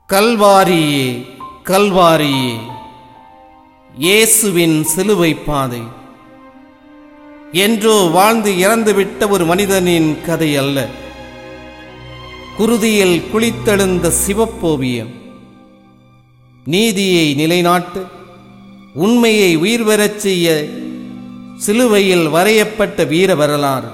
கல்வாரியே கல்வாரியே இயேசுவின் சிலுவை பாதை என்றோ வாழ்ந்து இறந்துவிட்ட ஒரு மனிதனின் கதை அல்ல குருதியில் குளித்தெழுந்த சிவப்போவியம் நீதியை நிலைநாட்டு உண்மையை உயிர் பெறச் செய்ய சிலுவையில் வரையப்பட்ட வீர வரலாறு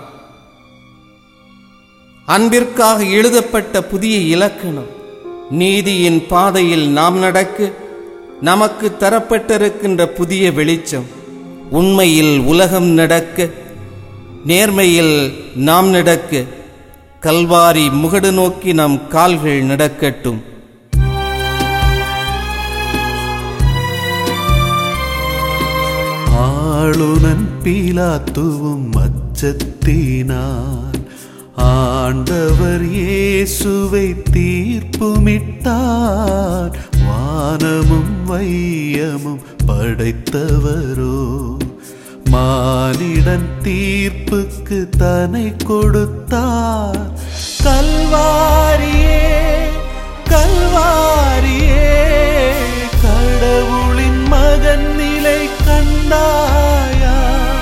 அன்பிற்காக எழுதப்பட்ட புதிய இலக்கணம் நீதியின் பாதையில் நாம் நடக்க நமக்கு தரப்பட்டிருக்கின்ற புதிய வெளிச்சம் உண்மையில் உலகம் நடக்க நேர்மையில் நாம் நடக்க கல்வாரி முகடு நோக்கி நம் கால்கள் நடக்கட்டும் ஆளுநன் பீலாத்துவும் அச்சத்தினான் ஆண்டவர் இயேசுவை தீர்ப்புமிட்டார் வானமும் வையமும் படைத்தவரோ மானிடன் தீர்ப்புக்கு தன்னை கொடுத்தார் கல்வாரியே கல்வாரியே கடவுளின் மகன் நிலை கண்டாயா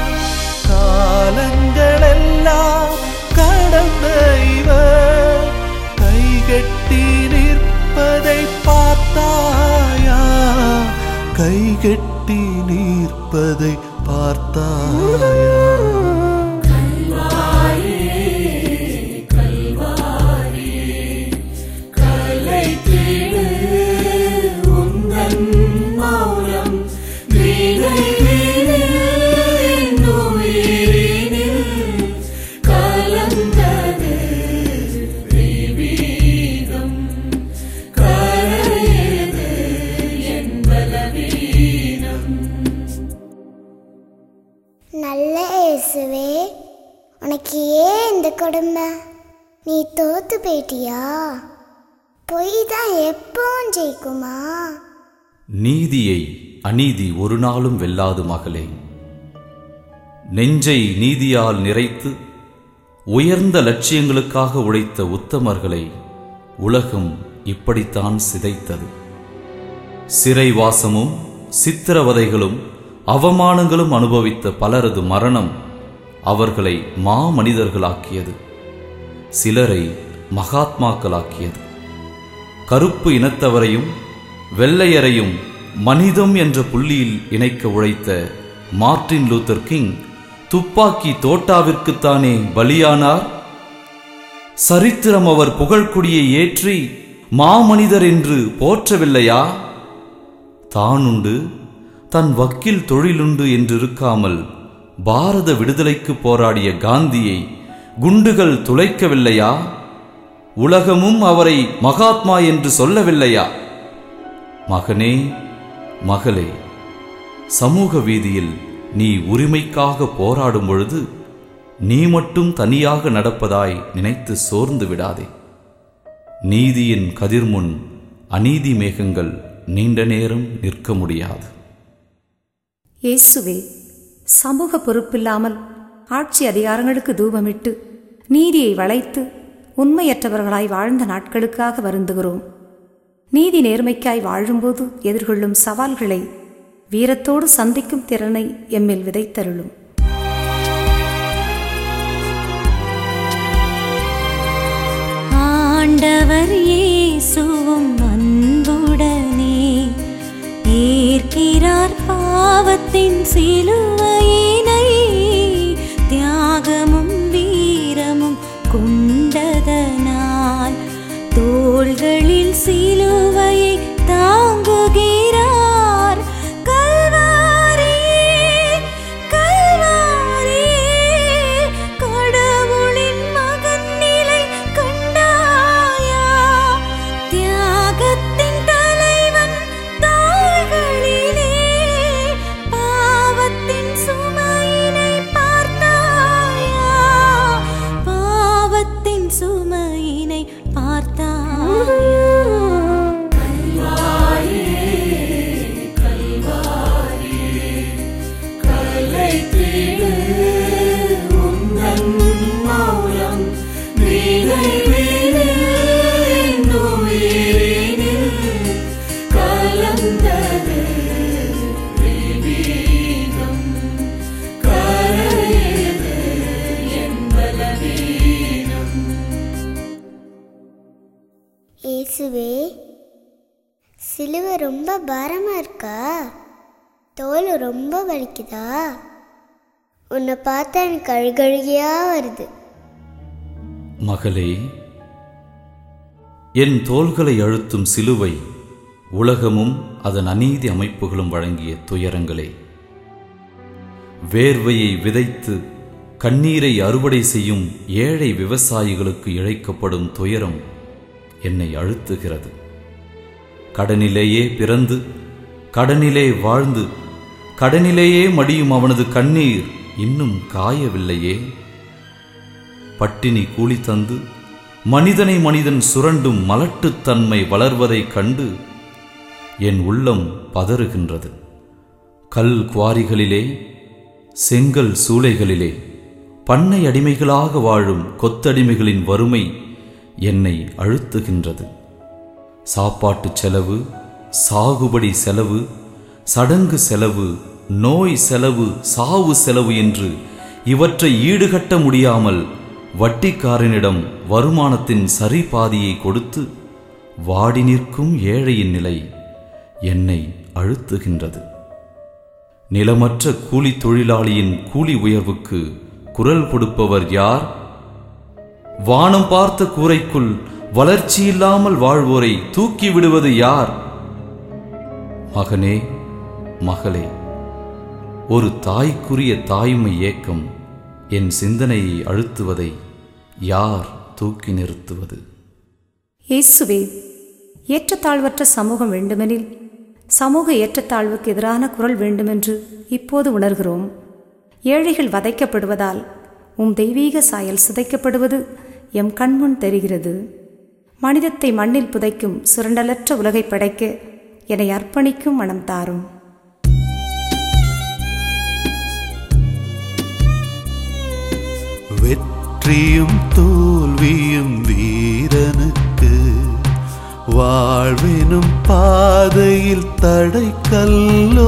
காலங்களெல்லாம் கடந்த இவர் கைகட்டி நிற்பதை பார்த்தாயா கைகட்டி நிற்பதை பார்த்தாயா நல்ல இயேசுவே உனக்கு ஏன் இந்த கொடுமை நீ தோத்து போயிட்டியா பொய் தான் எப்பவும் ஜெயிக்குமா நீதியை அநீதி ஒரு நாளும் வெல்லாது மகளே நெஞ்சை நீதியால் நிறைத்து உயர்ந்த லட்சியங்களுக்காக உழைத்த உத்தமர்களை உலகம் இப்படித்தான் சிதைத்தது சிறைவாசமும் சித்திரவதைகளும் அவமானங்களும் அனுபவித்த பலரது மரணம் அவர்களை மாமனிதர்களாக்கியது சிலரை மகாத்மாக்களாக்கியது கருப்பு இனத்தவரையும் வெள்ளையரையும் மனிதம் என்ற புள்ளியில் இணைக்க உழைத்த மார்ட்டின் லூத்தர் கிங் துப்பாக்கி தோட்டாவிற்குத்தானே பலியானார் சரித்திரம் அவர் புகழ்க்குடியை ஏற்றி மாமனிதர் என்று போற்றவில்லையா தானுண்டு தன் வக்கீல் தொழிலுண்டு என்றிருக்காமல் பாரத விடுதலைக்கு போராடிய காந்தியை குண்டுகள் துளைக்கவில்லையா உலகமும் அவரை மகாத்மா என்று சொல்லவில்லையா மகனே மகளே சமூக வீதியில் நீ உரிமைக்காக போராடும் பொழுது நீ மட்டும் தனியாக நடப்பதாய் நினைத்து சோர்ந்து விடாதே நீதியின் கதிர்முன் அநீதி மேகங்கள் நீண்ட நேரம் நிற்க முடியாது இயேசுவே சமூக பொறுப்பில்லாமல் ஆட்சி அதிகாரங்களுக்கு தூபமிட்டு நீதியை வளைத்து உண்மையற்றவர்களாய் வாழ்ந்த நாட்களுக்காக வருந்துகிறோம் நீதி நேர்மைக்காய் வாழும்போது எதிர்கொள்ளும் சவால்களை வீரத்தோடு சந்திக்கும் திறனை எம்மில் விதைத்தருளும் ஆண்டவர் இயேசுவும் அன்புடனே ஏற்கிறார் பாவத்தின் சிலுவையினை தியாகமும் வீரமும் கொண்டதனால் தோள்களில் சிலுவையை தாங்குகிறார் கல்வாரியே கல்வாரியே கடவுளின் மகன் நிலை கண்டாயா தியாகத்தின் தலைவன் தாள்களிலே பாவத்தின் இயேசுவே சிலுவை ரொம்ப பாரமா இருக்கா தோல் ரொம்ப வலிக்குதா உன்னை பார்த்தா எனக்கு அழுகழுகியா வருது மகளே என் தோள்களை அழுத்தும் சிலுவை உலகமும் அதன் அநீதி அமைப்புகளும் வழங்கிய துயரங்களே வேர்வையை விதைத்து கண்ணீரை அறுவடை செய்யும் ஏழை விவசாயிகளுக்கு இழைக்கப்படும் துயரம் என்னை அழுத்துகிறது கடனிலேயே பிறந்து கடனிலே வாழ்ந்து கடனிலேயே மடியும் அவனது கண்ணீர் இன்னும் காயவில்லையே பட்டினி கூலி தந்து மனிதனை மனிதன் சுரண்டும் மலட்டுத்தன்மை வளர்வதைக் கண்டு என் உள்ளம் பதறுகின்றது கல் குவாரிகளிலே செங்கல் சூளைகளிலே பண்ணை அடிமைகளாக வாழும் கொத்தடிமைகளின் வறுமை என்னை அழுத்துகின்றது சாப்பாட்டு செலவு சாகுபடி செலவு சடங்கு செலவு நோய் செலவு சாவு செலவு என்று இவற்றை ஈடுகட்ட முடியாமல் வட்டிக்காரனிடம் வருமானத்தின் சரி பாதியை கொடுத்து வாடி நிற்கும் ஏழையின் நிலை என்னை அழுத்துகின்றது நிலமற்ற கூலி தொழிலாளியின் கூலி உயர்வுக்கு குரல் கொடுப்பவர் யார் வானம் பார்த்த கூரைக்குள் வளர்ச்சியில்லாமல் வாழ்வோரை தூக்கி விடுவது யார் மகனே மகளே ஒரு தாய்க்குரிய தாய்மை ஏக்கம் என் சிந்தனையை அழுத்துவதை யார் தூக்கி நிறுத்துவது இயேசுவே ஏற்றத்தாழ்வற்ற சமூகம் வேண்டுமெனில் சமூக ஏற்றத்தாழ்வுக்கு எதிரான குரல் வேண்டுமென்று இப்போது உணர்கிறோம் ஏழைகள் வதைக்கப்படுவதால் உம் தெய்வீக சாயல் சிதைக்கப்படுவது எம் கண்முன் தெரிகிறது மனிதத்தை மண்ணில் புதைக்கும் சுரண்டலற்ற உலகை படைக்க என்னை அர்ப்பணிக்கும் மனம் தாரும் வெற்றியும் தோல்வியும் வீரனுக்கு வாழ்வெனும் பாதையில் தடை கல்லோ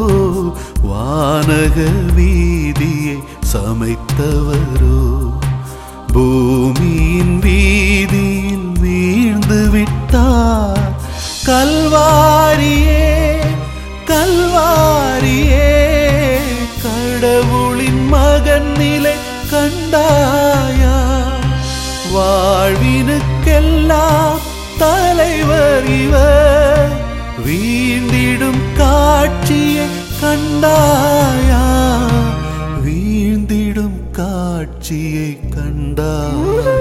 வானக வீதியை சமைத்தவரோ பூமியின் வீதியில் வீழ்ந்து விட்டார் கல்வாரியே கல்வாரியே கடவுளின் மகன் நிலை கண்டாயா வாழ்வினுக்கெல்லாம் தலைவர் இவர் வீழ்ந்திடும் காட்சியை கண்டாயா வீழ்ந்திடும் காட்சியை கண்டாயா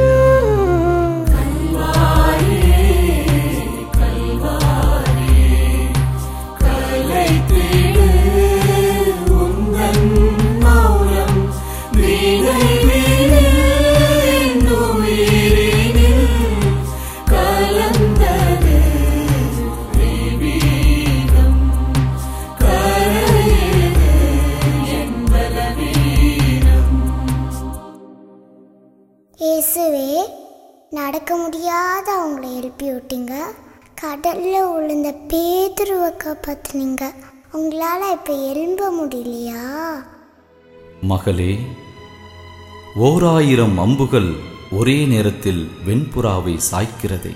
இயேசுவே நடக்க முடியாத அவங்கள எழுப்பி விட்டீங்க கடல்ல விழுந்த பேதுருவை காப்பாத்துனீங்க உங்களால இப்ப எழும்ப முடியலையா மகளே ஓர் ஆயிரம் அம்புகள் ஒரே நேரத்தில் வெண்புறாவை சாய்க்கிறதே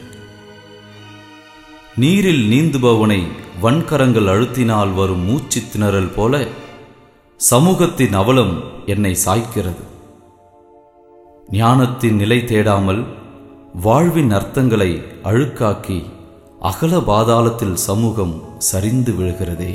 நீரில் நீந்துபவனை வன்கரங்கள் அழுத்தினால் வரும் மூச்சுத் திணறல் போல சமூகத்தின் அவலம் என்னை சாய்க்கிறது ஞானத்தின் நிலை தேடாமல் வாழ்வின் அர்த்தங்களை அழுக்காக்கி அகல பாதாளத்தில் சமூகம் சரிந்து விழுகிறதே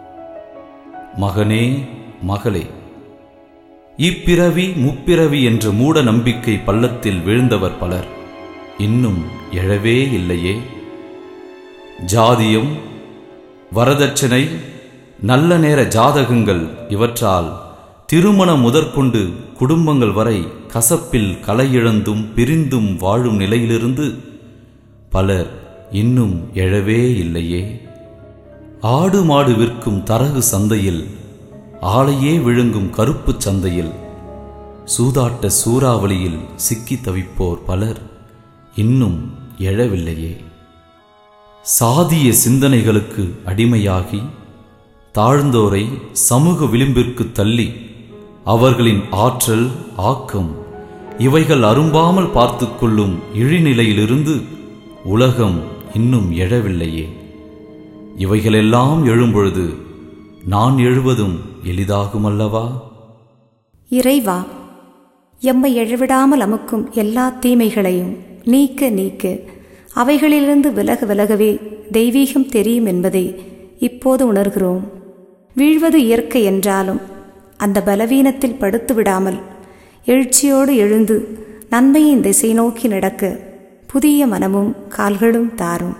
மகனே மகளே இப்பிறவி முப்பிறவி என்ற மூட நம்பிக்கை பள்ளத்தில் வீழ்ந்தவர் பலர் இன்னும் எழவே இல்லையே ஜாதியம் வரதட்சணை நல்ல நேர ஜாதகங்கள் இவற்றால் திருமணம் முதற்கொண்டு குடும்பங்கள் வரை கசப்பில் கலையிழந்தும் பிரிந்தும் வாழும் நிலையிலிருந்து பலர் இன்னும் எழவே இல்லையே ஆடு மாடு விற்கும் தரகு சந்தையில் ஆளையே விழுங்கும் கருப்புச் சந்தையில் சூதாட்ட சூறாவளியில் சிக்கி தவிப்போர் பலர் இன்னும் எழவில்லையே சாதிய சிந்தனைகளுக்கு அடிமையாகி தாழ்ந்தோரை சமூக விளிம்பிற்கு தள்ளி அவர்களின் ஆற்றல் ஆக்கம் இவைகள் அரும்பாமல் பார்த்துக் கொள்ளும் இழிநிலையிலிருந்து உலகம் இன்னும் எழவில்லையே இவைகளெல்லாம் எழும்பொழுது நான் எழுவதும் எளிதாகுமல்லவா இறைவா எம்மை எழவிடாமல் அமுக்கும் எல்லா தீமைகளையும் நீக்க நீக்க அவைகளிலிருந்து விலக விலகவே தெய்வீகம் தெரியும் என்பதை இப்போது உணர்கிறோம் வீழ்வது இயற்கை என்றாலும் அந்த பலவீனத்தில் படுத்து விடாமல் எழுச்சியோடு எழுந்து நன்மையின் திசை நோக்கி நடக்க புதிய மனமும் கால்களும் தாரும்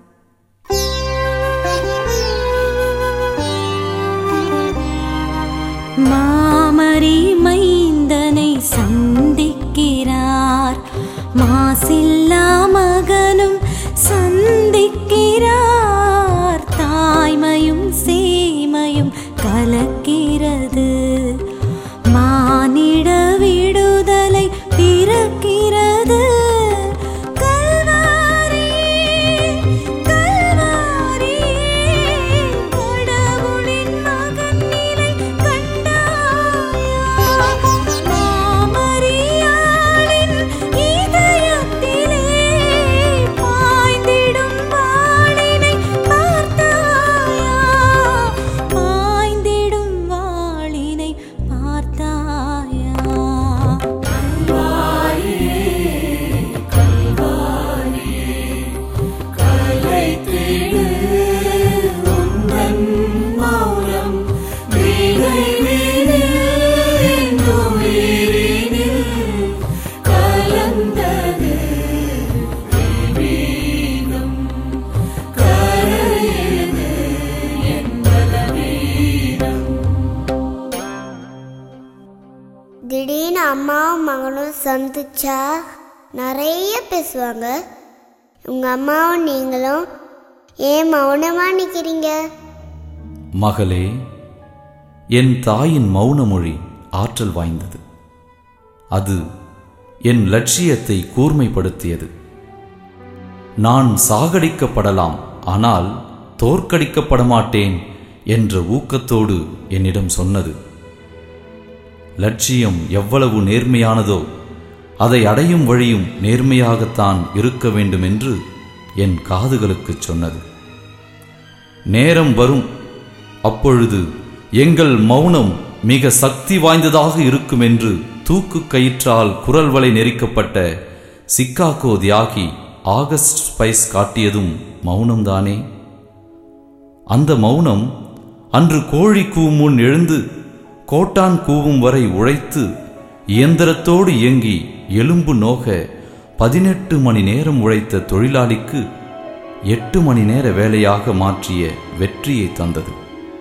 மாமரி மைந்தனை சந்திக்கிறார் மாசில்லா மகனும் சந்திக்கிறார் தாய்மையும் சேமையும் கலக்கிறது மானிட விடுதலை பிறக்கிறது கல்வாரியே, கல்வாரியே, கடவுளின் மகன் நிலை கண்டாயா? மாமரியாளின் இதயத்திலே பாய்ந்திடும் வாளினை பார்த்தாயா? பாய்ந்திடும் வாளினை பார்த்தாயா திடீர்னு அம்மாவும் மகனும் சந்திச்சா நிறைய பேசுவாங்க உங்க அம்மாவும் நீங்களும் ஏன் மௌனமா நிக்கிறீங்க மகளே என் தாயின் மௌன மொழி ஆற்றல் வாய்ந்தது அது என் லட்சியத்தை கூர்மைப்படுத்தியது நான் சாகடிக்கப்படலாம் ஆனால் தோற்கடிக்கப்பட மாட்டேன் என்ற ஊக்கத்தோடு என்னிடம் சொன்னது லட்சியம் எவ்வளவு நேர்மையானதோ அதை அடையும் வழியும் நேர்மையாகத்தான் இருக்க வேண்டும் என்று என் காதுகளுக்குச் சொன்னது நேரம் வரும் அப்பொழுது எங்கள் மௌனம் மிக சக்தி வாய்ந்ததாக இருக்கும் என்று தூக்கு கயிற்றால் குரல் வலை நெரிக்கப்பட்ட சிக்காகோ தியாகி ஆகஸ்ட் ஸ்பைஸ் காட்டியதும் மௌனம்தானே அந்த மௌனம் அன்று கோழி கூவும் முன் எழுந்து கோட்டான் கூவும் வரை உழைத்து இயந்திரத்தோடு இயங்கி எலும்பு நோக பதினெட்டு மணி நேரம் உழைத்த தொழிலாளிக்கு எட்டு மணி நேர வேலையாக மாற்றிய வெற்றியை தந்தது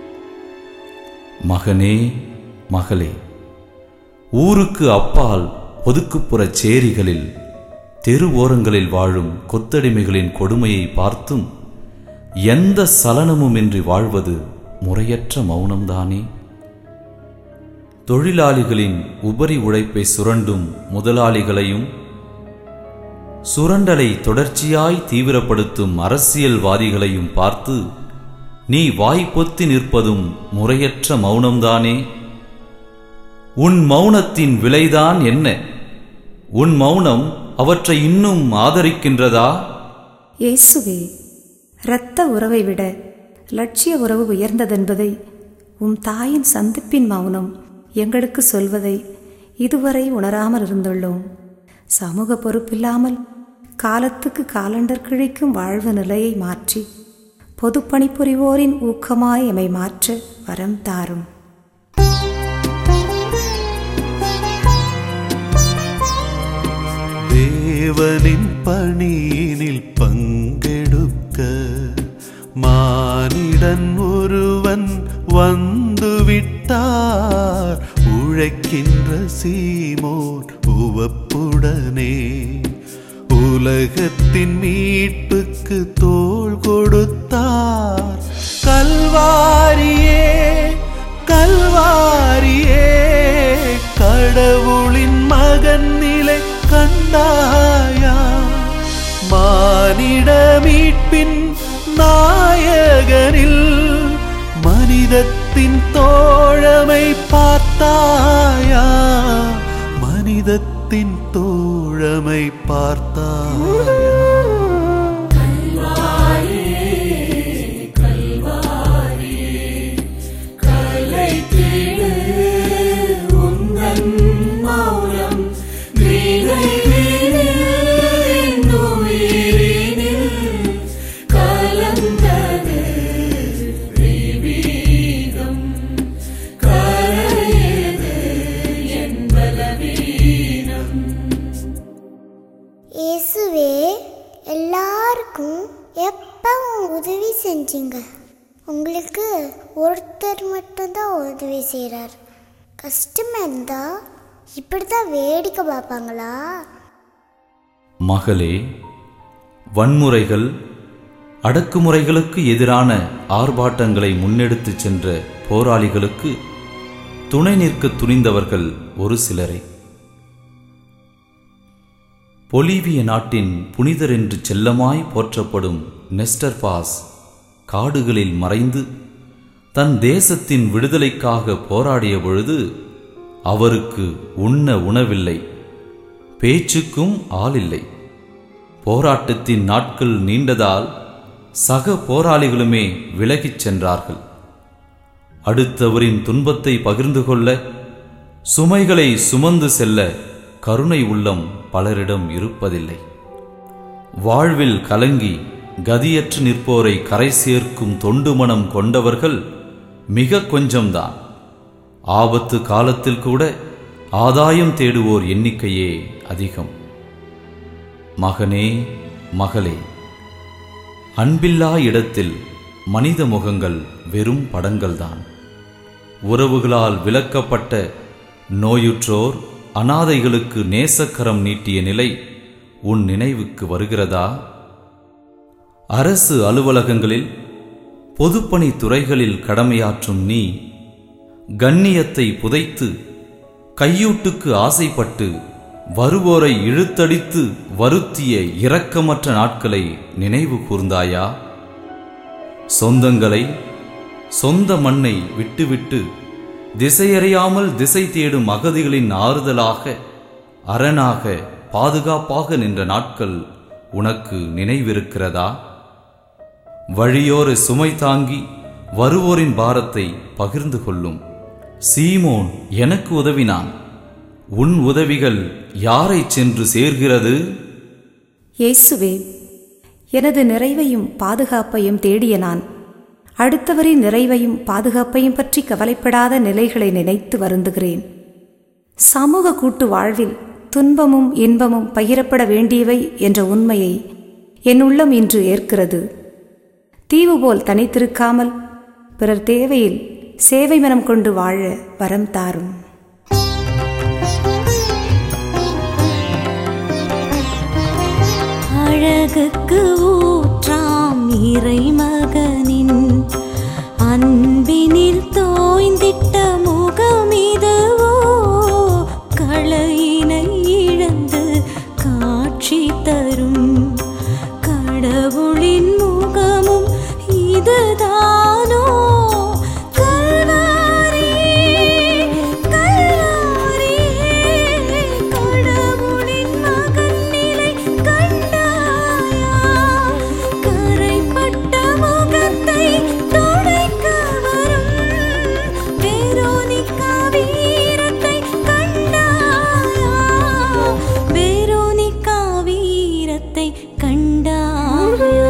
மகனே மகளே ஊருக்கு அப்பால் ஒதுக்குப்புறச் சேரிகளில் தெரு ஓரங்களில் வாழும் கொத்தடிமைகளின் கொடுமையை பார்த்தும் எந்த சலனமுமின்றி வாழ்வது முறையற்ற மௌனம்தானே தொழிலாளிகளின் உபரி உழைப்பை சுரண்டும் முதலாளிகளையும் சுரண்டலை தொடர்ச்சியாய் தீவிரப்படுத்தும் அரசியல்வாதிகளையும் பார்த்து நீ வாய் பொத்தி நிற்பதும் முறையற்ற மௌனம்தானே உன் மௌனத்தின் விலைதான் என்ன உன் மௌனம் அவற்றை இன்னும் ஆதரிக்கின்றதா இயேசுவே இரத்த உறவை விட லட்சிய உறவு உயர்ந்ததென்பதை உம் தாயின் சந்திப்பின் மௌனம் எங்களுக்கு சொல்வதை இதுவரை உணராமல் இருந்துள்ளோம் சமூக பொறுப்பில்லாமல் காலத்துக்கு காலண்டர் கிழிக்கும் வாழ்வு நிலையை மாற்றி பொதுப்பணிபுரிவோரின் ஊக்கமாய் எமை மாற்ற வரம் தாரும் தேவனின் பணியினில் பங்கெடுக்க மானிடன் ஒருவன் வந்துவிட்டார் உழைக்கின்ற சீமோர் உவப்புடனே உலகத்தின் மீட்புக்கு தோள் கொடுத்தார் கல்வாரியே கல்வாரியே கடவுளின் மகன் நிலை கண்டாயா மானிட மீட்பின் நாயகனில் மனிதத்தின் தோழமை பார்த்தாயா மனிதத்தின் தோழமை பார்த்தாயா யாருக்கும் எப்பவும் உதவி செஞ்சீங்க உங்களுக்கு ஒருத்தர் மட்டும்தான் உதவி செய்கிறார் கஷ்டமாக இருந்தா இப்படி தான் வேடிக்கை பார்ப்பாங்களா மகளே வன்முறைகள் அடக்குமுறைகளுக்கு எதிரான ஆர்ப்பாட்டங்களை முன்னெடுத்துச் சென்ற போராளிகளுக்கு துணை நிற்க துணிந்தவர்கள் ஒரு சிலரே பொலிவிய நாட்டின் புனிதர் என்று செல்லமாய் போற்றப்படும் நெஸ்டர் பாஸ் காடுகளில் மறைந்து தன் தேசத்தின் விடுதலைக்காக போராடிய பொழுது அவருக்கு உண்ண உணவில்லை பேச்சுக்கும் ஆளில்லை போராட்டத்தின் நாட்கள் நீண்டதால் சக போராளிகளுமே விலகிச் சென்றார்கள் அடுத்தவரின் துன்பத்தை பகிர்ந்து கொள்ள சுமைகளை சுமந்து செல்ல கருணை உள்ளம் பலரிடம் இருப்பதில்லை வாழ்வில் கலங்கி கதியற்று நிற்போரை கரை சேர்க்கும் தொண்டு மனம் கொண்டவர்கள் மிக கொஞ்சம்தான் ஆபத்து காலத்தில் கூட ஆதாயம் தேடுவோர் எண்ணிக்கையே அதிகம் மகனே மகளே அன்பில்லா இடத்தில் மனித முகங்கள் வெறும் படங்கள்தான் உறவுகளால் விலக்கப்பட்ட நோயுற்றோர் அனாதைகளுக்கு நேசக்கரம் நீட்டிய நிலை உன் நினைவுக்கு வருகிறதா அரசு அலுவலகங்களில் பொதுப்பணி துறைகளில் கடமையாற்றும் நீ கண்ணியத்தை புதைத்து கையூட்டுக்கு ஆசைப்பட்டு வருவோரை இழுத்தடித்து வருத்திய இரக்கமற்ற நாட்களை நினைவு கூர்ந்தாயா சொந்தங்களை சொந்த மண்ணை விட்டுவிட்டு திசையறியாமல் திசை தேடும் அகதிகளின் ஆறுதலாக அரணாக பாதுகாப்பாக நின்ற நாட்கள் உனக்கு நினைவிருக்கிறதா வழியோர சுமை தாங்கி வருவோரின் பாரத்தை பகிர்ந்து கொள்ளும் சீமோன் எனக்கு உதவினான் உன் உதவிகள் யாரை சென்று சேர்கிறது இயேசுவே எனது நிறைவையும் பாதுகாப்பையும் தேடிய நான் அடுத்தவரின் நிறைவையும் பாதுகாப்பையும் பற்றி கவலைப்படாத நிலைகளை நினைத்து வருந்துகிறேன் சமூக கூட்டு வாழ்வில் துன்பமும் இன்பமும் பகிரப்பட வேண்டியவை என்ற உண்மையை என் உள்ளம் இன்று ஏற்கிறது தீவு போல் தனித்திருக்காமல் பிறர் தேவையில் சேவை மனம் கொண்டு வாழ வரம் தாரும் அழகுக்கு ஊற்றாம் இறைமகனின் அன்பினில் தோய்ந்திட்ட முகமிதுவோ களையினை இழந்து காட்சி தரும் கடவுளின் முகமும் இதுதானோ கல்வாரி கல்வாரி கடவுளின் மகன் நிலை கண்டாயா கரைப்பட்ட முகத்தை துடைக்க வரும் வெரோனிகா வீரத்தை கண்டாயா வெரோனிகா வீரத்தை கண்டாயா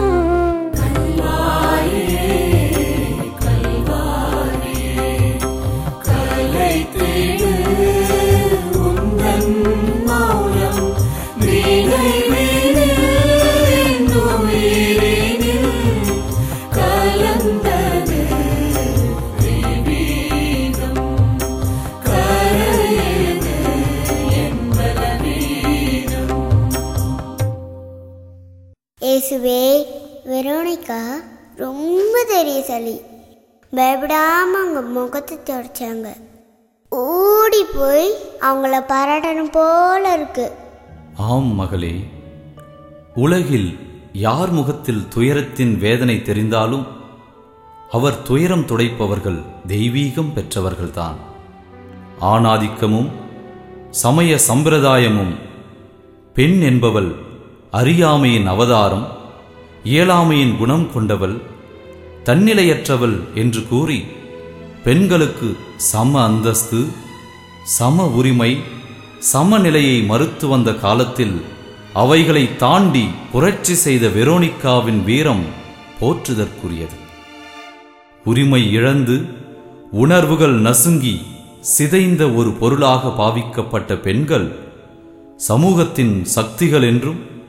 இயேசுவே வெரோனிகா ரொம்ப தைரியசாலி பயப்படாம அவங்க முகத்தை தொடச்சாங்க ஓடி போய் அவங்கள பாராட்டணும் போல இருக்கு ஆம் மகளே உலகில் யார் முகத்தில் துயரத்தின் வேதனை தெரிந்தாலும் அவர் துயரம் துடைப்பவர்கள் தெய்வீகம் பெற்றவர்கள்தான் ஆணாதிக்கமும் சமய சம்பிரதாயமும் பெண் என்பவள் அறியாமையின் அவதாரம் இயலாமையின் குணம் கொண்டவள் தன்னிலையற்றவள் என்று கூறி பெண்களுக்கு சம அந்தஸ்து சம உரிமை சமநிலையை மறுத்து வந்த காலத்தில் அவைகளை தாண்டி புரட்சி செய்த வெரோனிக்காவின் வீரம் போற்றுதற்குரியது உரிமை இழந்து உணர்வுகள் நசுங்கி சிதைந்த ஒரு பொருளாக பாவிக்கப்பட்ட பெண்கள் சமூகத்தின் சக்திகள் என்றும்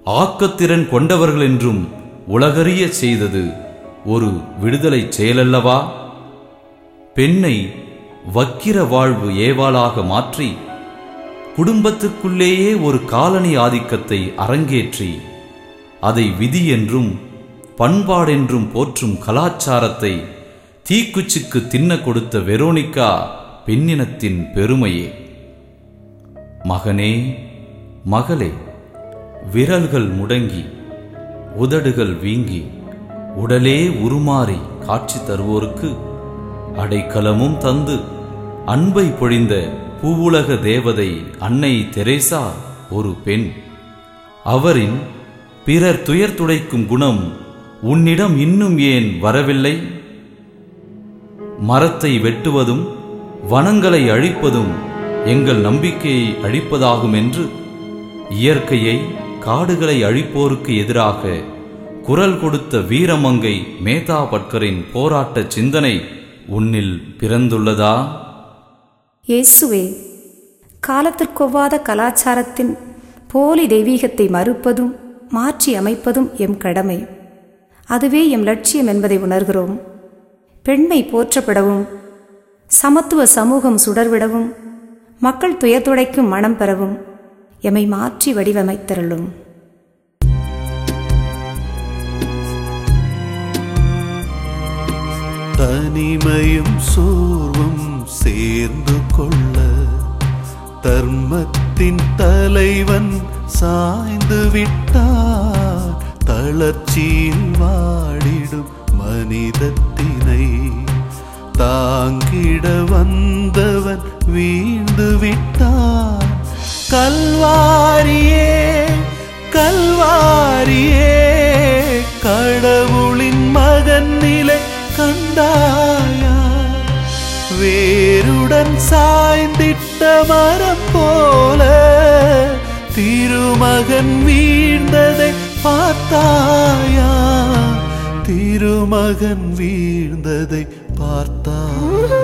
ஆக்கத்திறன் கொண்டவர்கள் என்றும் உலகறிய செய்தது ஒரு விடுதலை செயலல்லவா பெண்ணை வக்கிர வாழ்வு ஏவாளாக மாற்றி குடும்பத்துக்குள்ளேயே ஒரு காலனி ஆதிக்கத்தை அரங்கேற்றி அதை விதி என்றும் பண்பாடென்றும் போற்றும் கலாச்சாரத்தை தீக்குச்சிக்கு தின்ன கொடுத்த வெரோனிகா பெண்ணினத்தின் பெருமையே மகனே மகளே விரல்கள் முடங்கி உதடுகள் வீங்கி உடலே உருமாறி காட்சி தருவோருக்கு அடைக்கலமும் தந்து அன்பை பொழிந்த பூவுலக தேவதை அன்னை தெரேசா ஒரு பெண் அவரின் பிறர் துயர் துடைக்கும் குணம் உன்னிடம் இன்னும் ஏன் வரவில்லை மரத்தை வெட்டுவதும் வனங்களை அழிப்பதும் எங்கள் நம்பிக்கையை அழிப்பதாகும் என்று இயற்கையை காடுகளை அழிப்போருக்கு எதிராக குரல் கொடுத்த வீரமங்கை மேதா பட்கரின் போராட்ட சிந்தனை உன்னில் பிறந்துள்ளதா இயேசுவே காலத்திற்கொவ்வாத கலாச்சாரத்தின் போலி தெய்வீகத்தை மறுப்பதும் மாற்றி அமைப்பதும் எம் கடமை அதுவே எம் லட்சியம் என்பதை உணர்கிறோம் பெண்மை போற்றப்படவும் சமத்துவ சமூகம் சுடர்விடவும் மக்கள் துயர் துடைக்கும் மனம் பெறவும் எமை மாற்றி வடிவமைத்தருளும் தனிமையும் சோர்வும் சேர்ந்து கொள்ள தர்மத்தின் தலைவன் சாய்ந்து விட்டார் தளர்ச்சியில் வாடிடும் மனிதத்தினை தாங்கிட வந்தவன் வீழ்ந்து விட்டான் கல்வாரியே கல்வாரியே கடவுளின் மகன் நிலை கண்டாயா வேருடன் சாய்ந்திட்ட மரம் போல திருமகன் வீழ்ந்ததை பார்த்தாயா திருமகன் வீழ்ந்ததை பார்த்தாயா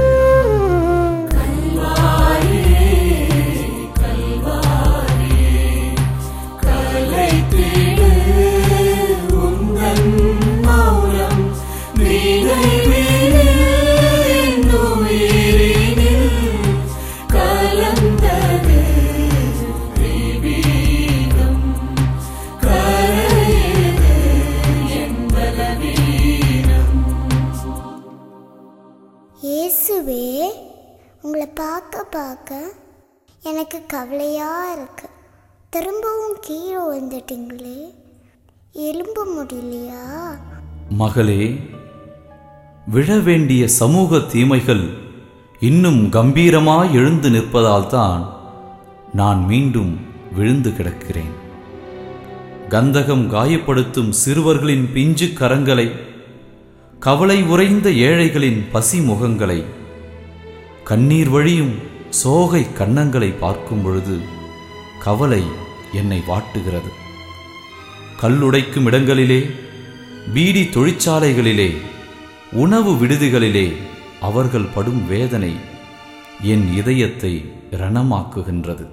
இயேசுவே உங்களை பார்க்க பார்க்க எனக்கு கவலையாக இருக்கு திரும்பவும் கீழே வந்துட்டீங்களே எலும்ப முடியலையா மகளே விழ வேண்டிய சமூக தீமைகள் இன்னும் கம்பீரமாய் எழுந்து நிற்பதால்தான் நான் மீண்டும் விழுந்து கிடக்கிறேன் கந்தகம் காயப்படுத்தும் சிறுவர்களின் பிஞ்சு கரங்களை கவலை உறைந்த ஏழைகளின் பசி முகங்களை கண்ணீர் வழியும் சோகை கன்னங்களை பார்க்கும் பொழுது கவலை என்னை வாட்டுகிறது கல்லுடைக்கும் இடங்களிலே பீடி தொழிற்சாலைகளிலே உணவு விடுதிகளிலே அவர்கள் படும் வேதனை என் இதயத்தை ரணமாக்குகின்றது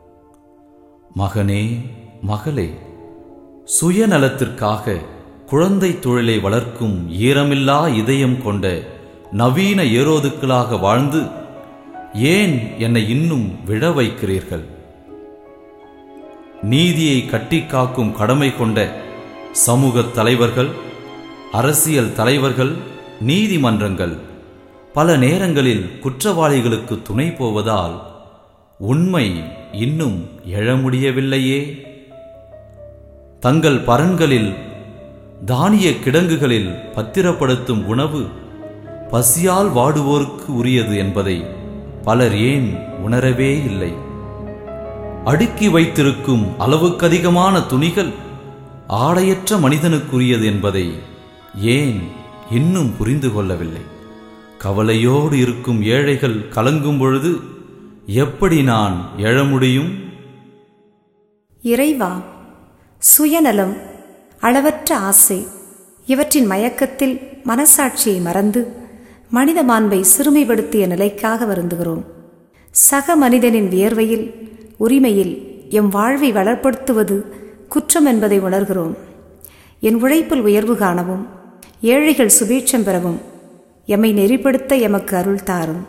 மகனே மகளே சுயநலத்திற்காக குழந்தை தொழிலை வளர்க்கும் ஈரமில்லா இதயம் கொண்ட நவீன ஏரோதுக்களாக வாழ்ந்து ஏன் என்னை இன்னும் விழ வைக்கிறீர்கள் நீதியை கட்டி காக்கும் கடமை கொண்ட சமூக தலைவர்கள் அரசியல் தலைவர்கள் நீதிமன்றங்கள் பல நேரங்களில் குற்றவாளிகளுக்கு துணை போவதால் உண்மை இன்னும் எழ முடியவில்லையே தங்கள் பரன்களில் தானிய கிடங்குகளில் பத்திரப்படுத்தும் உணவு பசியால் வாடுவோருக்கு உரியது என்பதை பலர் ஏன் உணரவே இல்லை அடுக்கி வைத்திருக்கும் அளவுக்கதிகமான துணிகள் ஆடையற்ற மனிதனுக்குரியது என்பதை ஏன் இன்னும் புரிந்து கொள்ளவில்லை கவலையோடு இருக்கும் ஏழைகள் கலங்கும் பொழுது எப்படி நான் எழ முடியும் இறைவா சுயநலம் அளவற்ற ஆசை இவற்றின் மயக்கத்தில் மனசாட்சியை மறந்து மனித மாண்பை சிறுமைப்படுத்திய நிலைக்காக வருந்துகிறோம் சக மனிதனின் வியர்வையில் உரிமையில் எம் வாழ்வை வளப்படுத்துவது குற்றம் என்பதை உணர்கிறோம் என் உழைப்பில் உயர்வு காணவும் ஏழைகள் சுபீட்சம் பெறவும் எம்மை நெறிப்படுத்த எமக்கு அருள் தாரும்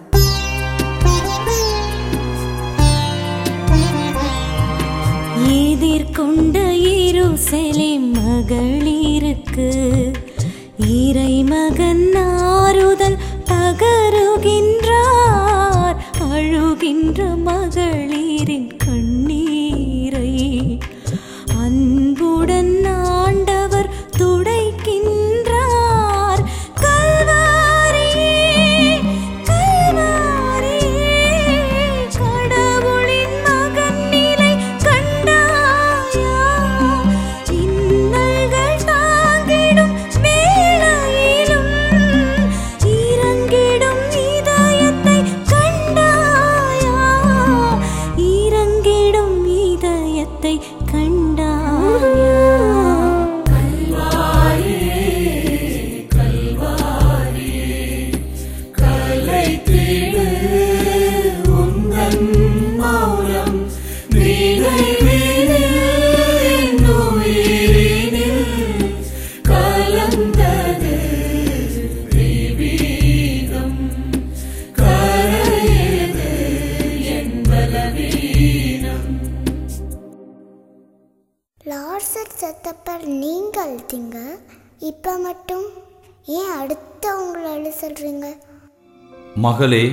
எதிர்கொண்ட எருசலேம் மகளிருக்கு இறை மகன் ஆறுதல் பகருகின்றார் அழுகின்ற மகளிரின் கண்ணீரை அன்புடன் ஆண்டவர் துடைக்கின்றார் கல்வாரியே கல்வாரியே கடவுளின் மகன் நிலை கண்டாயா இன்னல்கள் தாங்கிடும் வேளையிலும் இறங்கிடும் இதயத்தை கண்டாயா இறங்கிடும் இதயத்தை கண்டாயா லார்சர் செத்தப்பர் நீங்க அழுத்தீங்க இப்போ மட்டும் ஏன் அடுத்தவங்கள அழு சொல்றீங்க மகளே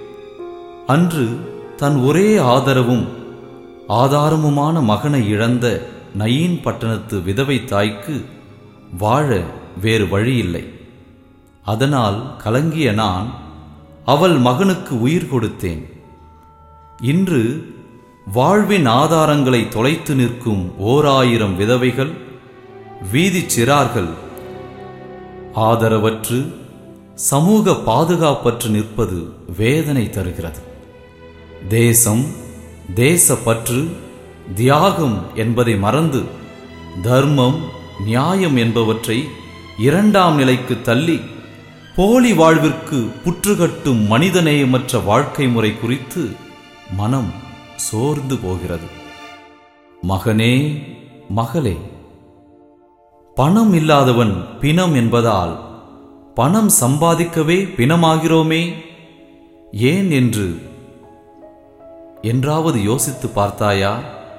அன்று தன் ஒரே ஆதரவும் ஆதாரமுமான மகனை இழந்த நயீன் பட்டணத்து விதவை தாய்க்கு வாழ வேறு வழியில்லை அதனால் கலங்கிய நான் அவள் மகனுக்கு உயிர் கொடுத்தேன் இன்று வாழ்வின் ஆதாரங்களை தொலைத்து நிற்கும் ஓர் ஆயிரம் விதவைகள் வீதிச் சிறார்கள் ஆதரவற்று சமூக பாதுகாப்பற்று நிற்பது வேதனை தருகிறது தேசம் தேசப்பற்று தியாகம் என்பதை மறந்து தர்மம் நியாயம் என்பவற்றை இரண்டாம் நிலைக்கு தள்ளி போலி வாழ்விற்கு புற்றுகட்டும் மனிதநேயமற்ற வாழ்க்கை முறை குறித்து மனம் சோர்ந்து போகிறது மகனே மகளே பணம் இல்லாதவன் பிணம் என்பதால் பணம் சம்பாதிக்கவே பிணமாகிறோமே ஏன் என்று என்றாவது யோசித்து பார்த்தாயா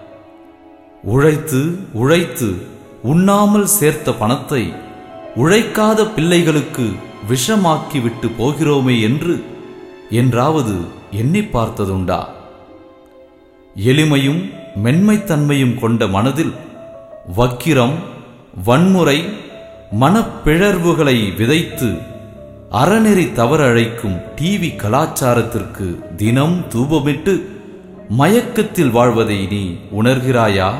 உழைத்து உழைத்து உண்ணாமல் சேர்த்த பணத்தை உழைக்காத பிள்ளைகளுக்கு விஷமாக்கி விட்டு போகிறோமே என்று என்றாவது எண்ணி பார்த்ததுண்டா எளிமையும் மென்மைத்தன்மையும் கொண்ட மனதில் வக்கிரம் வன்முறை மனப்பிழர்வுகளை விதைத்து அறநெறி தவறழைக்கும் டிவி கலாச்சாரத்திற்கு தினம் தூபமிட்டு மயக்கத்தில் வாழ்வதை நீ உணர்கிறாயா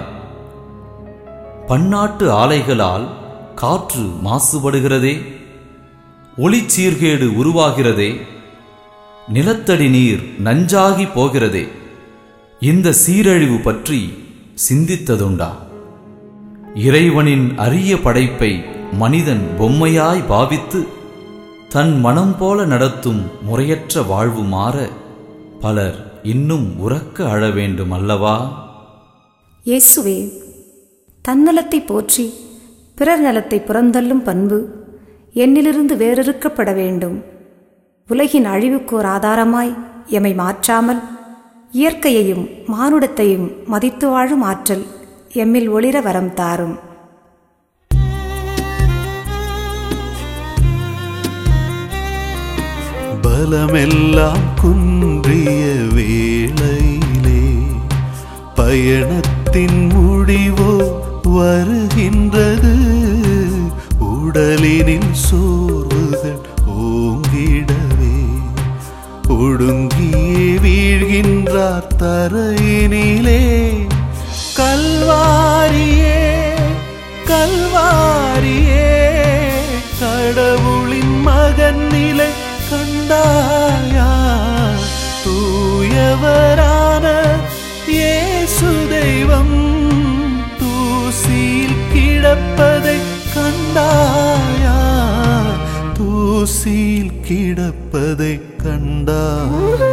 பன்னாட்டு ஆலைகளால் காற்று மாசுபடுகிறதே ஒளிச்சீர்கேடு உருவாகிறதே நிலத்தடி நீர் நஞ்சாகி போகிறதே இந்த சீரழிவு பற்றி சிந்தித்ததுண்டா இறைவனின் அரிய படைப்பை மனிதன் பொம்மையாய் பாவித்து தன் மனம் போல நடத்தும் முறையற்ற வாழ்வு மாற பலர் இன்னும் உறக்க அழ வேண்டும் அல்லவா இயேசுவே தன்னலத்தை போற்றி பிறர் நலத்தை புறந்தள்ளும் பண்பு என்னிலிருந்து வேறறுக்கப்பட வேண்டும் உலகின் அழிவுக்கோர் ஆதாரமாய் எமை மாற்றாமல் இயற்கையையும் மானுடத்தையும் மதித்து வாழும் ஆற்றல் எம்மில் ஒளிர வரம் தாரும் பலமெல்லாம் குன்றிய வேளையிலே பயணத்தின் முடிவோ வருகின்றது உடலினில் சோர்வுகள் ஓங்கிடவே ஒடுங்கியே வீழ்கின்றார் தரையினிலே கல்வாரியே கல்வாரியே கடவுளின் மகன் நிலை கண்டாயா தூயவரான இயேசு தெய்வம் தூசியில் கிடப்பதை கண்டாயா தூசியில் கிடப்பதை கண்டாயா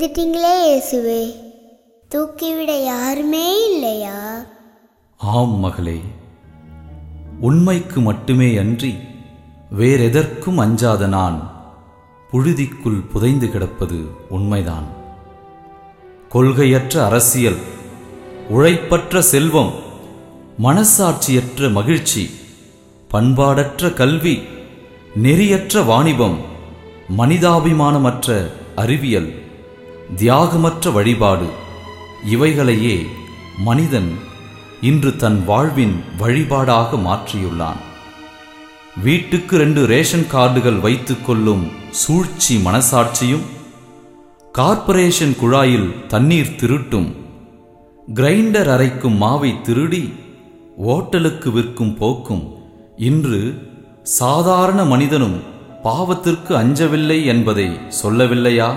வந்துட்டீங்களே இயேசுவே தூக்கிவிட யாருமே இல்லையா ஆம் மகளே உண்மைக்கு மட்டுமே அன்றி வேறெதற்கும் அஞ்சாத நான் புழுதிக்குள் புதைந்து கிடப்பது உண்மைதான் கொள்கையற்ற அரசியல் உழைப்பற்ற செல்வம் மனசாட்சியற்ற மகிழ்ச்சி பண்பாடற்ற கல்வி நெறியற்ற வாணிபம் மனிதாபிமானமற்ற அறிவியல் தியாகமற்ற வழிபாடு இவைகளையே மனிதன் இன்று தன் வாழ்வின் வழிபாடாக மாற்றியுள்ளான் வீட்டுக்கு ரெண்டு ரேஷன் கார்டுகள் வைத்துக் கொள்ளும் சூழ்ச்சி மனசாட்சியும் கார்ப்பரேஷன் குழாயில் தண்ணீர் திருட்டும் கிரைண்டர் அரைக்கும் மாவை திருடி ஓட்டலுக்கு விற்கும் போக்கும் இன்று சாதாரண மனிதனும் பாவத்திற்கு அஞ்சவில்லை என்பதை சொல்லவில்லையா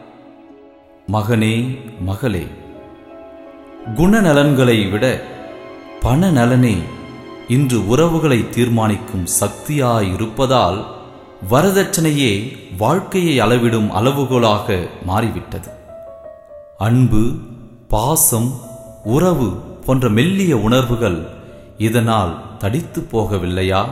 மகனே மகளே குணநலன்களை விட பண நலனே இன்று உறவுகளை தீர்மானிக்கும் சக்தியாயிருப்பதால் வரதட்சணையே வாழ்க்கையை அளவிடும் அளவுகோலாக மாறிவிட்டது அன்பு பாசம் உறவு போன்ற மெல்லிய உணர்வுகள் இதனால் தடித்து போகவில்லையா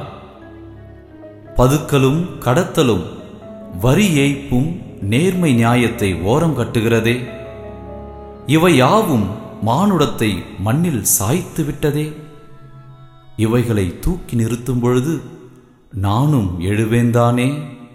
பதுக்கலும் கடத்தலும் வரி ஏய்ப்பும் நேர்மை நியாயத்தை ஓரம் கட்டுகிறதே இவை யாவும் மானுடத்தை மண்ணில் சாய்த்து விட்டதே இவைகளை தூக்கி நிறுத்தும் பொழுது நானும் எழுவேந்தானே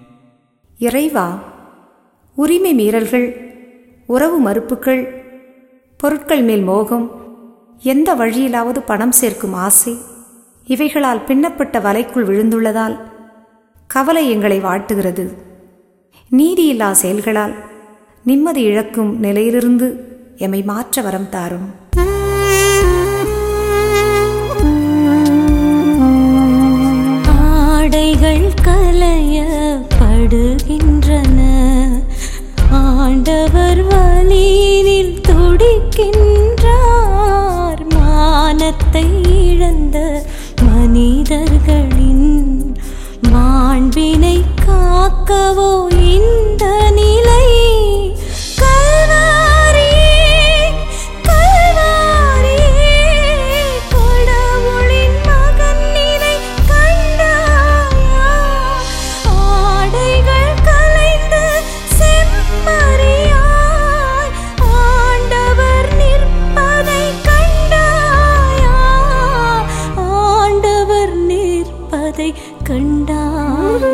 இறைவா உரிமை மீறல்கள் உறவு மறுப்புகள் பொருட்கள் மேல் மோகம் எந்த வழியிலாவது பணம் சேர்க்கும் ஆசை இவைகளால் பின்னப்பட்ட வலைக்குள் விழுந்துள்ளதால் கவலை எங்களை வாட்டுகிறது நீதியில்லா செயல்களால் நிம்மதி இழக்கும் நிலையிலிருந்து எம்மை மாற்ற வரம் தாரும் ஆடைகள் கலையப்படுகின்றன ஆண்டவர் வலியினில் துடிக்கின்றார் மானத்தை இழந்த மனிதர்களின் மாண்பினை காக்கவோ இந்த நிலை கல்வாரியே, கல்வாரியே, கடவுளின் மகன் நினை கண்டாயா? ஆடைகள் கலைந்து செம்மறியாய் ஆண்டவர் நிற்பதை கண்டாயா? ஆண்டவர் நிற்பதை கண்டாயா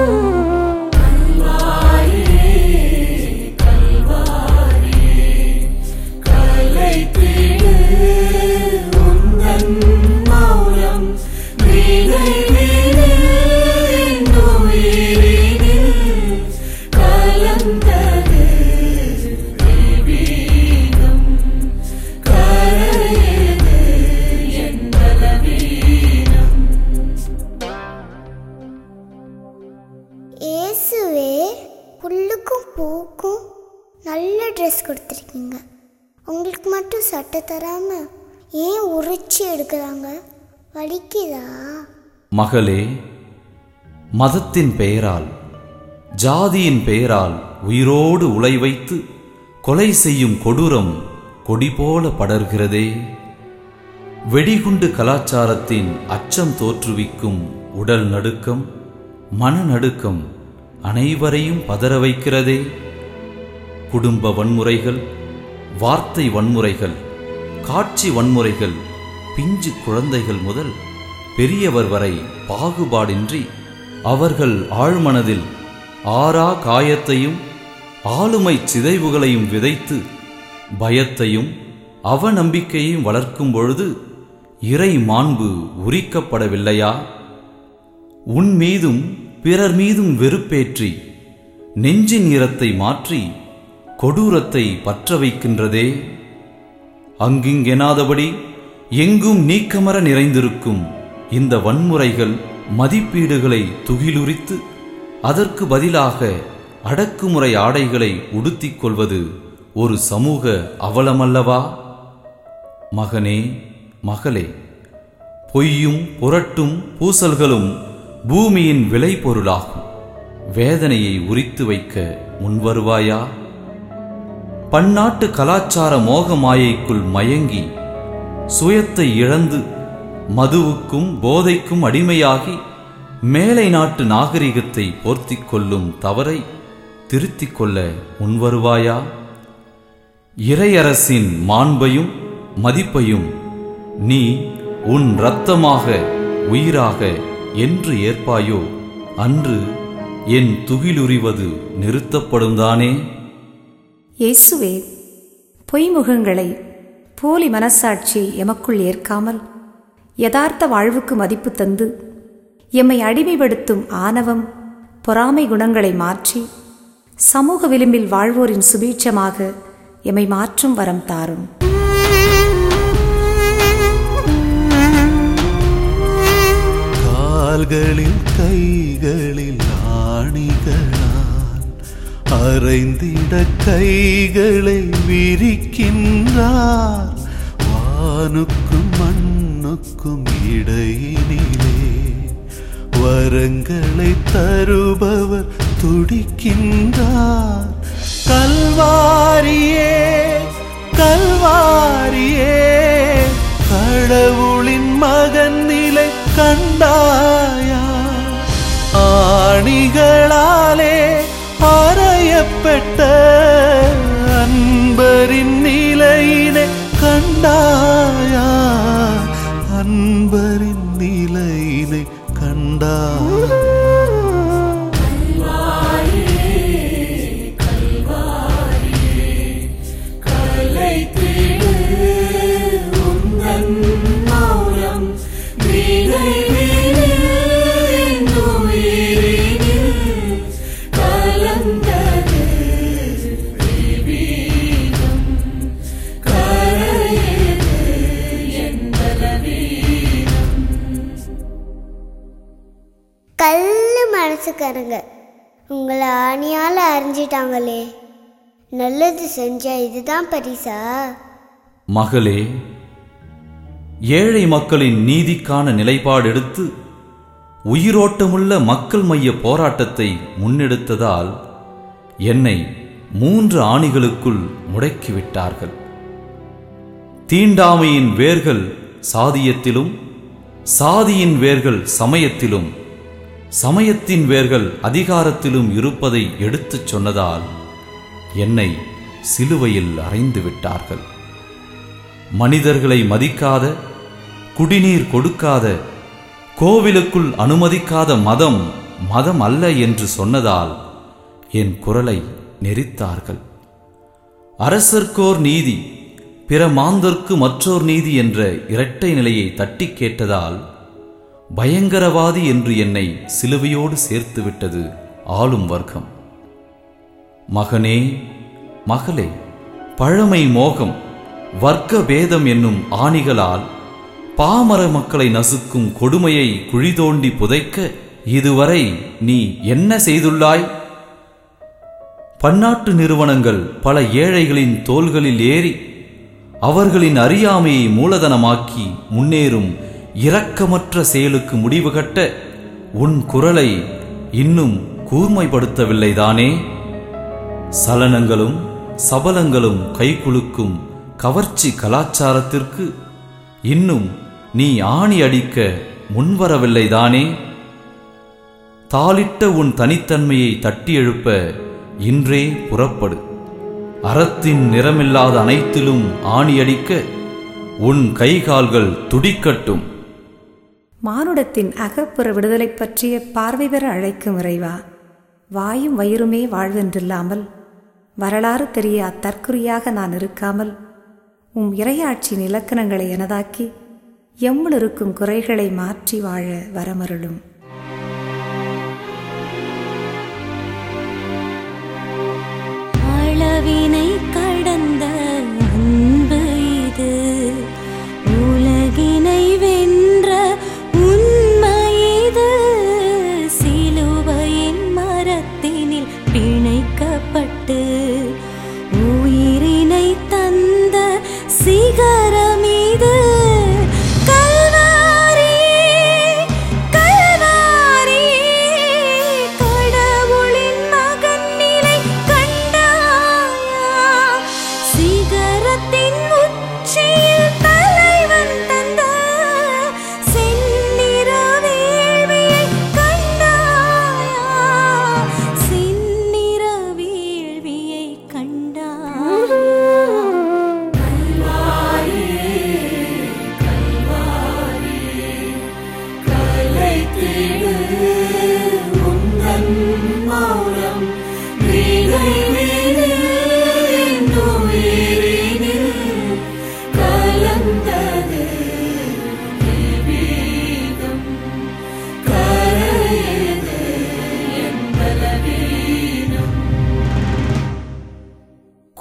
இயேசுவே புல்லுக்கும் பூக்கும் நல்ல ட்ரெஸ் கொடுத்துருக்கீங்க உங்களுக்கு மட்டும் சட்டை தராம ஏன் உரிச்சு எடுக்கிறாங்க வலிக்குதா மகளே மதத்தின் பெயரால் ஜாதியின் பெயரால் உயிரோடு உலை வைத்து கொலை செய்யும் கொடூரம் கொடி போல படர்கிறதே வெடிகுண்டு கலாச்சாரத்தின் அச்சம் தோற்றுவிக்கும் உடல் நடுக்கம் மனநடுக்கம் அனைவரையும் பதற வைக்கிறதே குடும்ப வன்முறைகள் வார்த்தை வன்முறைகள் காட்சி வன்முறைகள் பிஞ்சு குழந்தைகள் முதல் பெரியவர் வரை பாகுபாடின்றி அவர்கள் ஆழ்மனதில் ஆறா காயத்தையும் ஆளுமை சிதைவுகளையும் விதைத்து பயத்தையும் அவநம்பிக்கையையும் வளர்க்கும் பொழுது இறை மாண்பு உரிக்கப்படவில்லையா உன் மீதும் பிறர் மீதும் வெறுப்பேற்றி நெஞ்சின் ஈரத்தை மாற்றி கொடூரத்தை பற்ற வைக்கின்றதே அங்கிங்கெனாதபடி எங்கும் நீக்கமர நிறைந்திருக்கும் இந்த வன்முறைகள் மதிப்பீடுகளை துகிலுரித்து அதற்கு பதிலாக அடக்குமுறை ஆடைகளை உடுத்திக் கொள்வது ஒரு சமூக அவலமல்லவா மகனே மகளே பொய்யும் புரட்டும் பூசல்களும் பூமியின் விளைபொருளாகும் வேதனையை உரித்து வைக்க முன்வருவாயா பன்னாட்டு கலாச்சார மோக மாயைக்குள் மயங்கி சுயத்தை இழந்து மதுவுக்கும் போதைக்கும் அடிமையாகி மேலை நாட்டு நாகரிகத்தை போர்த்திக் கொள்ளும் தவறை திருத்திக் கொள்ள முன்வருவாயா இறையரசின் மாண்பையும் மதிப்பையும் நீ உன் இரத்தமாக உயிராக என்று ஏற்பாயோ அன்று என் துகிலுரிவது நிறுத்தப்படும்தானே இயேசுவே பொய்முகங்களை போலி மனசாட்சியை எமக்குள் ஏற்காமல் யதார்த்த வாழ்வுக்கு மதிப்பு தந்து எம்மை அடிமைப்படுத்தும் ஆணவம் பொறாமை குணங்களை மாற்றி சமூக விளிம்பில் வாழ்வோரின் சுபீட்சமாக எம்மை மாற்றும் வரம் தாரும் கால்களில் கைகளில் ஆணிகளால் அரைந்திட கைகளை விரிக்கின்றார் வானுக்கும் மண்ணுக்கும் இடையினிலே வரங்களை தருபவர் துடிக்கின்றார் கல்வாரியே கல்வாரியே கடவுளின் மகன் நிலை கண்டாயா ஆணிகளாலே அறையப்பட்ட அன்பரின் நிலையினை கண்டாயா அன்பரின் நிலையினை கண்டாயா கல்லு மனசுக்காரங்க உங்களை ஆணியால் அறிஞ்சிட்டாங்களே நல்லது செஞ்சா இதுதான் பரிசா மகளே ஏழை மக்களின் நீதிக்கான நிலைப்பாடு எடுத்து உயிரோட்டமுள்ள மக்கள் மைய போராட்டத்தை முன்னெடுத்ததால் என்னை மூன்று ஆணிகளுக்குள் முடக்கிவிட்டார்கள் தீண்டாமையின் வேர்கள் சாதியத்திலும் சாதியின் வேர்கள் சமயத்திலும் சமயத்தின் வேர்கள் அதிகாரத்திலும் இருப்பதை எடுத்துச் சொன்னதால் என்னை சிலுவையில் அறைந்து விட்டார்கள் மனிதர்களை மதிக்காத குடிநீர் கொடுக்காத கோவிலுக்குள் அனுமதிக்காத மதம் மதம் அல்ல என்று சொன்னதால் என் குரலை நெரித்தார்கள் அரசர்க்கோர் நீதி பிற மாந்தர்க்கு மற்றோர் நீதி என்ற இரட்டை நிலையை தட்டி கேட்டதால் பயங்கரவாதி என்று என்னை சிலுவையோடு சேர்த்து விட்டது ஆளும் வர்க்கம் மகனே மகளே பழமை மோகம் வர்க்க பேதம் என்னும் ஆணிகளால் பாமர மக்களை நசுக்கும் கொடுமையை குழி தோண்டி புதைக்க இதுவரை நீ என்ன செய்துள்ளாய் பன்னாட்டு நிறுவனங்கள் பல ஏழைகளின் தோள்களில் ஏறி அவர்களின் அறியாமையை மூலதனமாக்கி முன்னேறும் இரக்கமற்ற செயலுக்கு முடிவு கட்ட உன் குரலை இன்னும் கூர்மைப்படுத்தவில்லைதானே சலனங்களும் சபலங்களும் கைகுலுக்கும் கவர்ச்சி கலாச்சாரத்திற்கு இன்னும் நீ ஆணி அடிக்க முன்வரவில்லைதானே தாளிட்ட உன் தனித்தன்மையை தட்டி எழுப்ப இன்றே புறப்படு அறத்தின் நிறமில்லாத அனைத்திலும் ஆணியடிக்க உன் கைகால்கள் துடிக்கட்டும் மானுடத்தின் அகப்புற விடுதலை பற்றிய பார்வை பெற அழைக்கும் இறைவா வாயும் வயிறுமே வாழ்வென்றில்லாமல் வரலாறு தெரிய அத்தற்குறியாக நான் இருக்காமல் உம் இறையாட்சியின் இலக்கணங்களை எனதாக்கி எம்முள் இருக்கும் குறைகளை மாற்றி வாழ வரமருளும் அளவினை கடந்த அன்பு இது உலகினை வென்ற உண்மை இது சிலுவையின் மரத்தினில் பிணைக்கப்பட்டு உயிரினை தந்த சிகரம் இது கல்வாரி கல்வாரி கடவுளின் மகன் நிலை கண்டாயா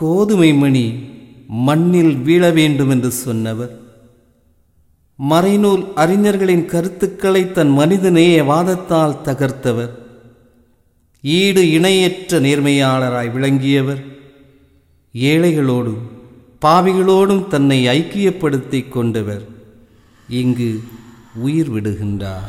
கோதுமை மணி மண்ணில் வீழ வேண்டும் என்று சொன்னவர் மறைநூல் அறிஞர்களின் கருத்துக்களை தன் மனிதநேய வாதத்தால் தகர்த்தவர் ஈடு இணையற்ற நேர்மையாளராய் விளங்கியவர் ஏழைகளோடும் பாவிகளோடும் தன்னை ஐக்கியப்படுத்திக் கொண்டவர் இங்கு உயிர் விடுகின்றார்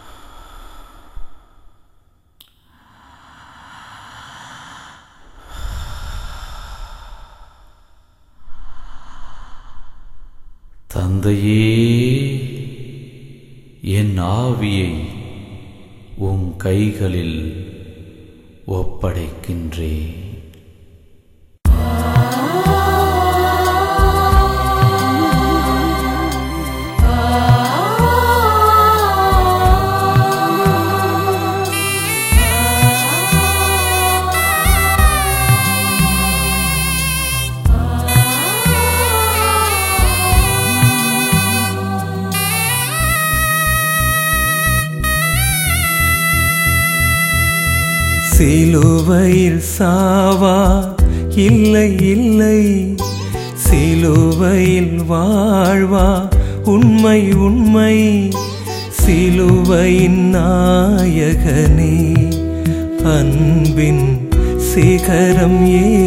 தந்தையே என் ஆவியை உம் கைகளில் ஒப்படைக்கின்றேன் சிலுவையில் சாவா இல்லை இல்லை சிலுவையில் வாழ்வா உண்மை உண்மை சிலுவையின் நாயகனே அன்பின் சிகரம்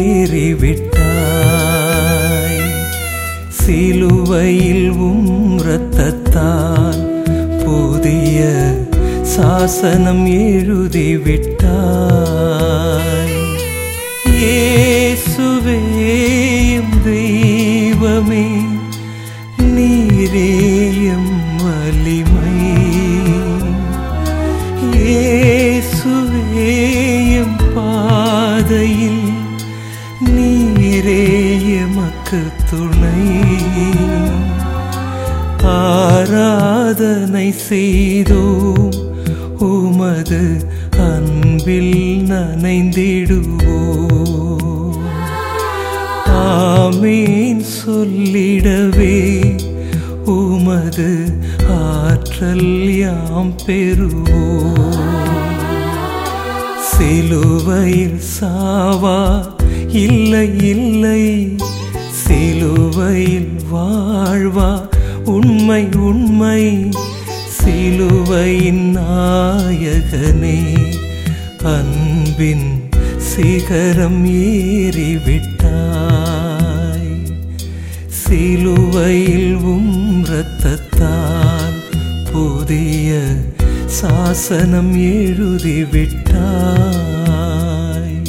ஏறிவிட்டாய் சிலுவையில் உம் இரத்தத்தால் புதிய சாசனம் எழுதிவிட்டாய் இயேசுவேயும் தெய்வமே நீரேயம் வலிமை இயேசுவேயும் பாதையில் நீரே எமக்கு துணை ஆராதனை செய்தோம் உமது அன்பில் நனைந்திடுவோம் ஆமீன் சொல்லிடவே உமது ஆற்றல் யாம் பெறுவோம் சிலுவையில் சாவா இல்லை இல்லை சிலுவையில் வாழ்வா உண்மை உண்மை சிலுவையின் நாயகனே அன்பின் சிகரம் ஏறிவிட்டாய் சிலுவையில் உம் இரத்தத்தால் புதிய சாசனம் எழுதிவிட்டாய்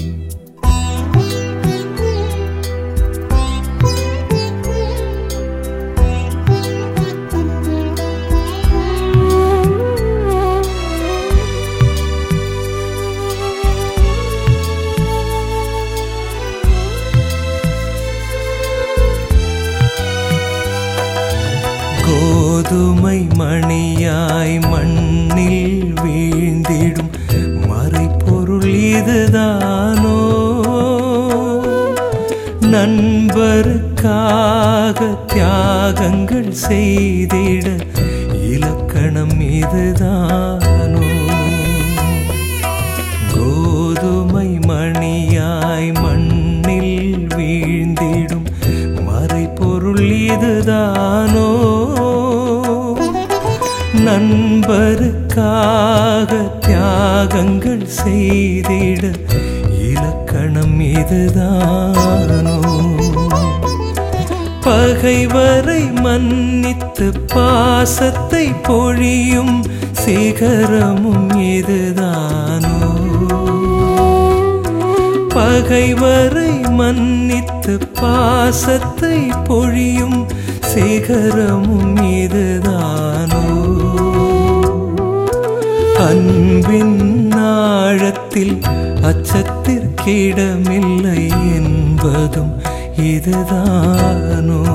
கோதுமை மணியாய் மண்ணில் வீழ்ந்திடும் மறைப்பொருள் இதுதானோ நண்பருக்காக தியாகங்கள் செய்திட இலக்கணம் இதுதானோ கோதுமை மணியாய் மண்ணில் வீழ்ந்திடும் மறைப்பொருள் இதுதானோ நண்பருக்காக தியாகங்கள் செய்திட இலக்கணம் இதுதானோ பகைவரை மன்னித்து பாசத்தை பொழியும் சிகரமும் இதுதானோ பகைவரை மன்னித்து பாசத்தை பொழியும் சிகரமும் இதுதானோ அன்பின் ஆழத்தில் அச்சத்திற்கிடமில்லை என்பதும் இதுதானோ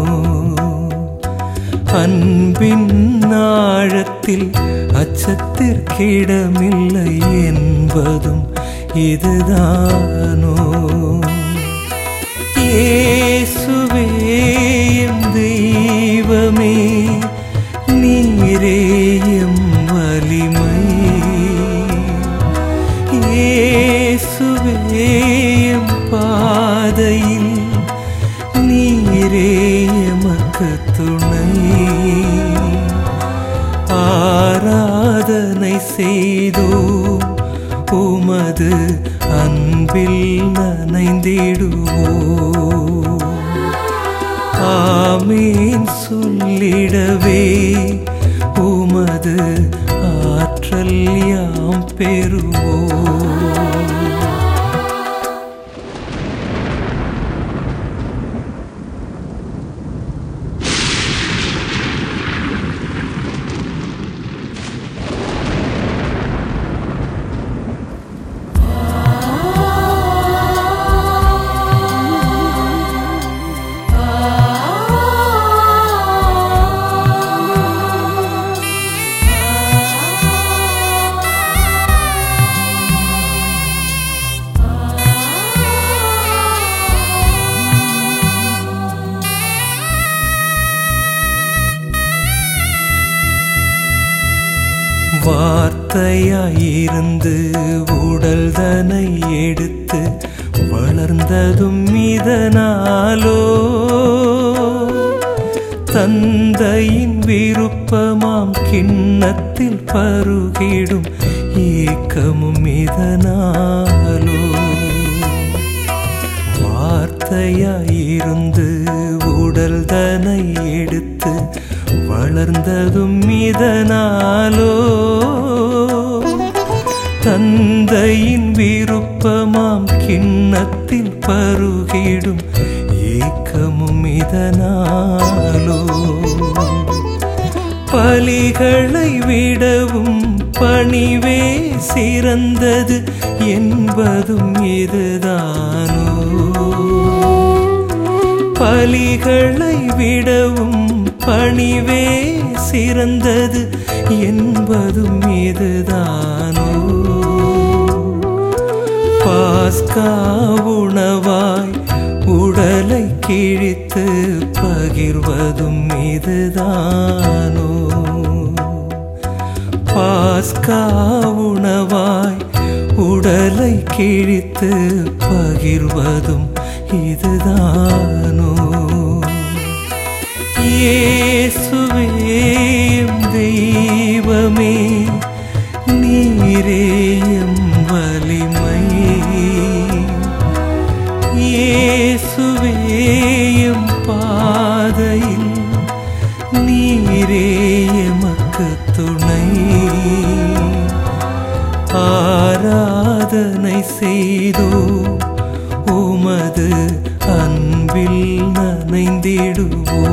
அன்பின் ஆழத்தில் அச்சத்திற்கிடமில்லை என்பதும் இதுதானோ இயேசுவேயம் தெய்வமே நீரேயம் வலிமை இயேசுவேயம் பாதையில் எமக்கு துணை ஆராதனை செய்தோ உமது அன்பில் நனைந்திடுவோ ஆமீன் சொல்லிடவே உமது ஆற்றல் யாம் பெறுவோம் வார்த்தையாயிருந்து உடல் தனை எடுத்து வளர்ந்ததும் இதனாலோ தந்தையின் விருப்பமாம் கிண்ணத்தில் பருகிடும் ஏக்கமும் இதனாலோ வார்த்தையாயிருந்து உடல் தனை எடுத்து வளர்ந்ததும் இதனாலோ தந்தையின் விருப்பமாம் கிண்ணத்தில் பருகிடும் ஏக்கமும் இதனாலோ பலிகளை விடவும் பணிவே சிறந்தது என்பதும் இதுதானோ பலிகளை விடவும் பணிவே சிறந்தது என்பதும் இதுதானோ பாஸ்கா உணவாய் உடலை கிழித்து பகிர்வதும் இதுதானோ பாஸ்கா உணவாய் உடலை கிழித்து பகிர்வதும் இதுதானோ இயேசுவே எம் தெய்வமே நீரே எம் வலிமை இயேசுவே எம் பாதையில் நீரே எமக்கு துணை ஆராதனை செய்தோ உமது அன்பில் நனைந்திடுவோ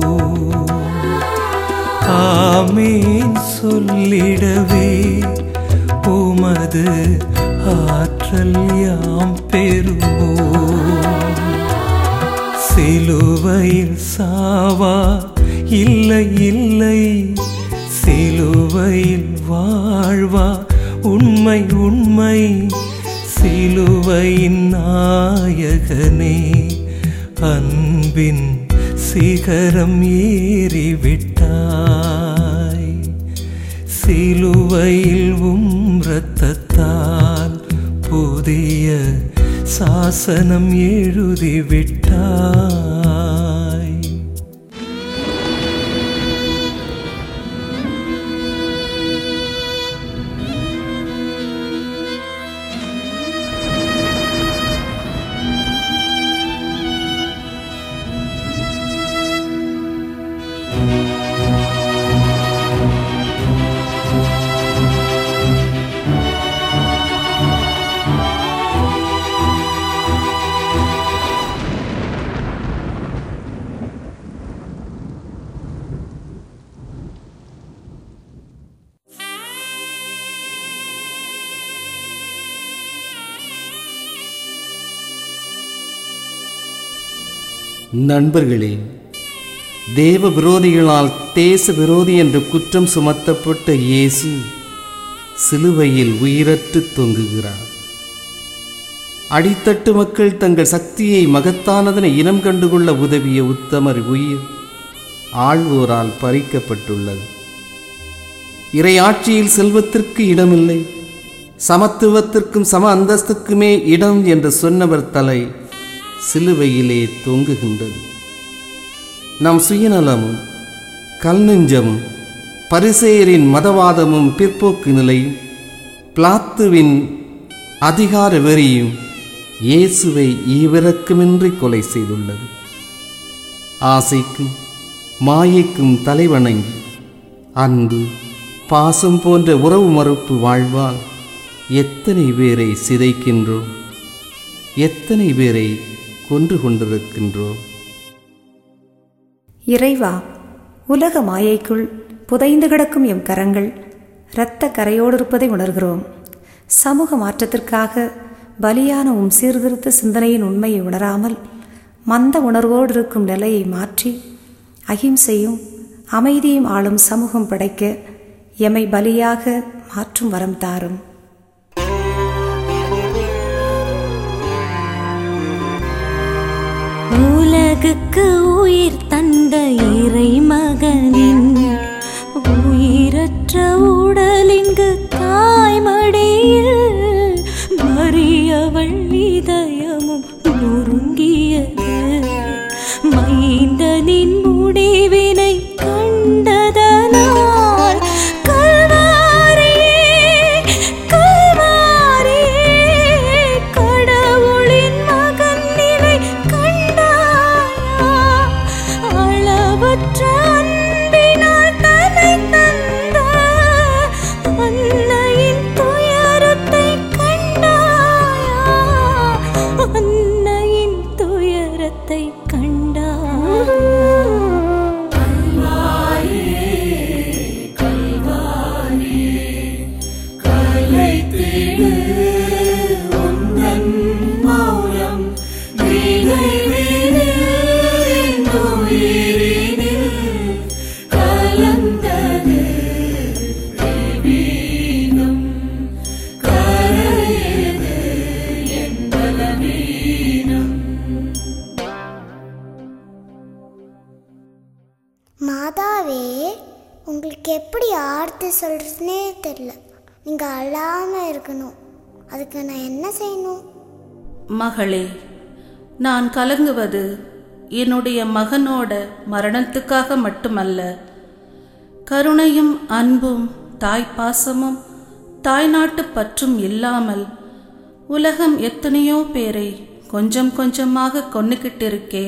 ஆமேன் சொல்லிடவே உமது ஆற்றல் யாம் பெறுவோம் சிலுவையில் சாவா இல்லை இல்லை சிலுவையில் வாழ்வா உண்மை உண்மை சிலுவையின் நாயகனே அன்பின் சிகரம் ஏறிவிட்டாய் சிலுவையில் உம் இரத்தத்தால் புதிய சாசனம் எழுதிவிட்டாய் நண்பர்களே தேவ விரோதிகளால் தேச விரோதி என்று குற்றம் சுமத்தப்பட்ட இயேசு சிலுவையில் உயிரற்று தொங்குகிறார் அடித்தட்டு மக்கள் தங்கள் சக்தியை மகத்தானதனை இனம் கண்டுகொள்ள உதவிய உத்தமர் உயிர் ஆழ்வோரால் பறிக்கப்பட்டுள்ளது இறையாட்சியில் செல்வத்திற்கு இடமில்லை சமத்துவத்திற்கும் சம அந்தஸ்துக்குமே இடம் என்று சொன்னவர் தலை சிலுவையிலே தொங்குகின்றது நம் சுயநலமும் கல்நெஞ்சமும் பரிசேயரின் மதவாதமும் பிற்போக்கு நிலையும் பிளாத்துவின் அதிகார வெறியும் இயேசுவை ஈவிரக்கமின்றி கொலை செய்துள்ளது ஆசைக்கும் மாயைக்கும் தலைவணங்கி அன்பு பாசம் போன்ற உறவு மறுப்பு வாழ்வால் எத்தனை பேரை சிதைக்கின்றோம் எத்தனை பேரை கொன்று கொண்டிருக்கின்றோம் இறைவா உலக மாயைக்குள் புதைந்து கிடக்கும் எம் கரங்கள் இரத்த கரையோடு இருப்பதை உணர்கிறோம் சமூக மாற்றத்திற்காக பலியான உம் சீர்திருத்த சிந்தனையின் உண்மையை உணராமல் மந்த உணர்வோடு இருக்கும் நிலையை மாற்றி அகிம்சையும் அமைதியும் ஆளும் சமூகம் படைக்க எமை பலியாக மாற்றும் வரம் தாரும் உலகுக்கு உயிர் தந்த இறை மகனின் உயிரற்ற உடலிங்கு தாய்மடியில் மறியவள் இதயமும் நொறுங்கியது மைந்தனின் முடிவினை கண்டதனால் கல்வாரியே கல்வாரியே கடவுளின் மகன் நிலை கண்டாயா அளவற்ற அன்பினால் தலை தந்த அன்னையின் துயரத்தை கண்டாயா அன்னையின் துயரத்தை கண்டாயா மாதாவே உங்களுக்கு எப்படி ஆர்த்தி சொல்கிறதுனே தெரில நீங்கள் அழாமல் இருக்கணும் அதுக்கு நான் என்ன செய்யணும் மகளே நான் கலங்குவது என்னுடைய மகனோட மரணத்துக்காக மட்டுமல்ல கருணையும் அன்பும் தாய்ப்பாசமும் தாய்நாட்டு பற்றும் இல்லாமல் உலகம் எத்தனையோ பேரை கொஞ்சம் கொஞ்சமாக கொன்னுக்கிட்டிருக்கே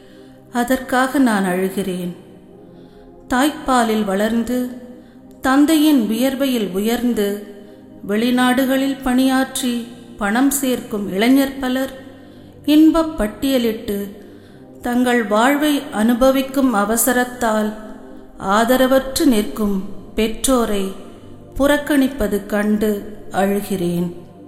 அதற்காக நான் அழுகிறேன் தாய்ப்பாலில் வளர்ந்து தந்தையின் வியர்வையில் உயர்ந்து வெளிநாடுகளில் பணியாற்றி பணம் சேர்க்கும் இளைஞர் பலர் இன்பப் பட்டியலிட்டு தங்கள் வாழ்வை அனுபவிக்கும் அவசரத்தால் ஆதரவற்று நிற்கும் பெற்றோரை புறக்கணிப்பது கண்டு அழுகிறேன்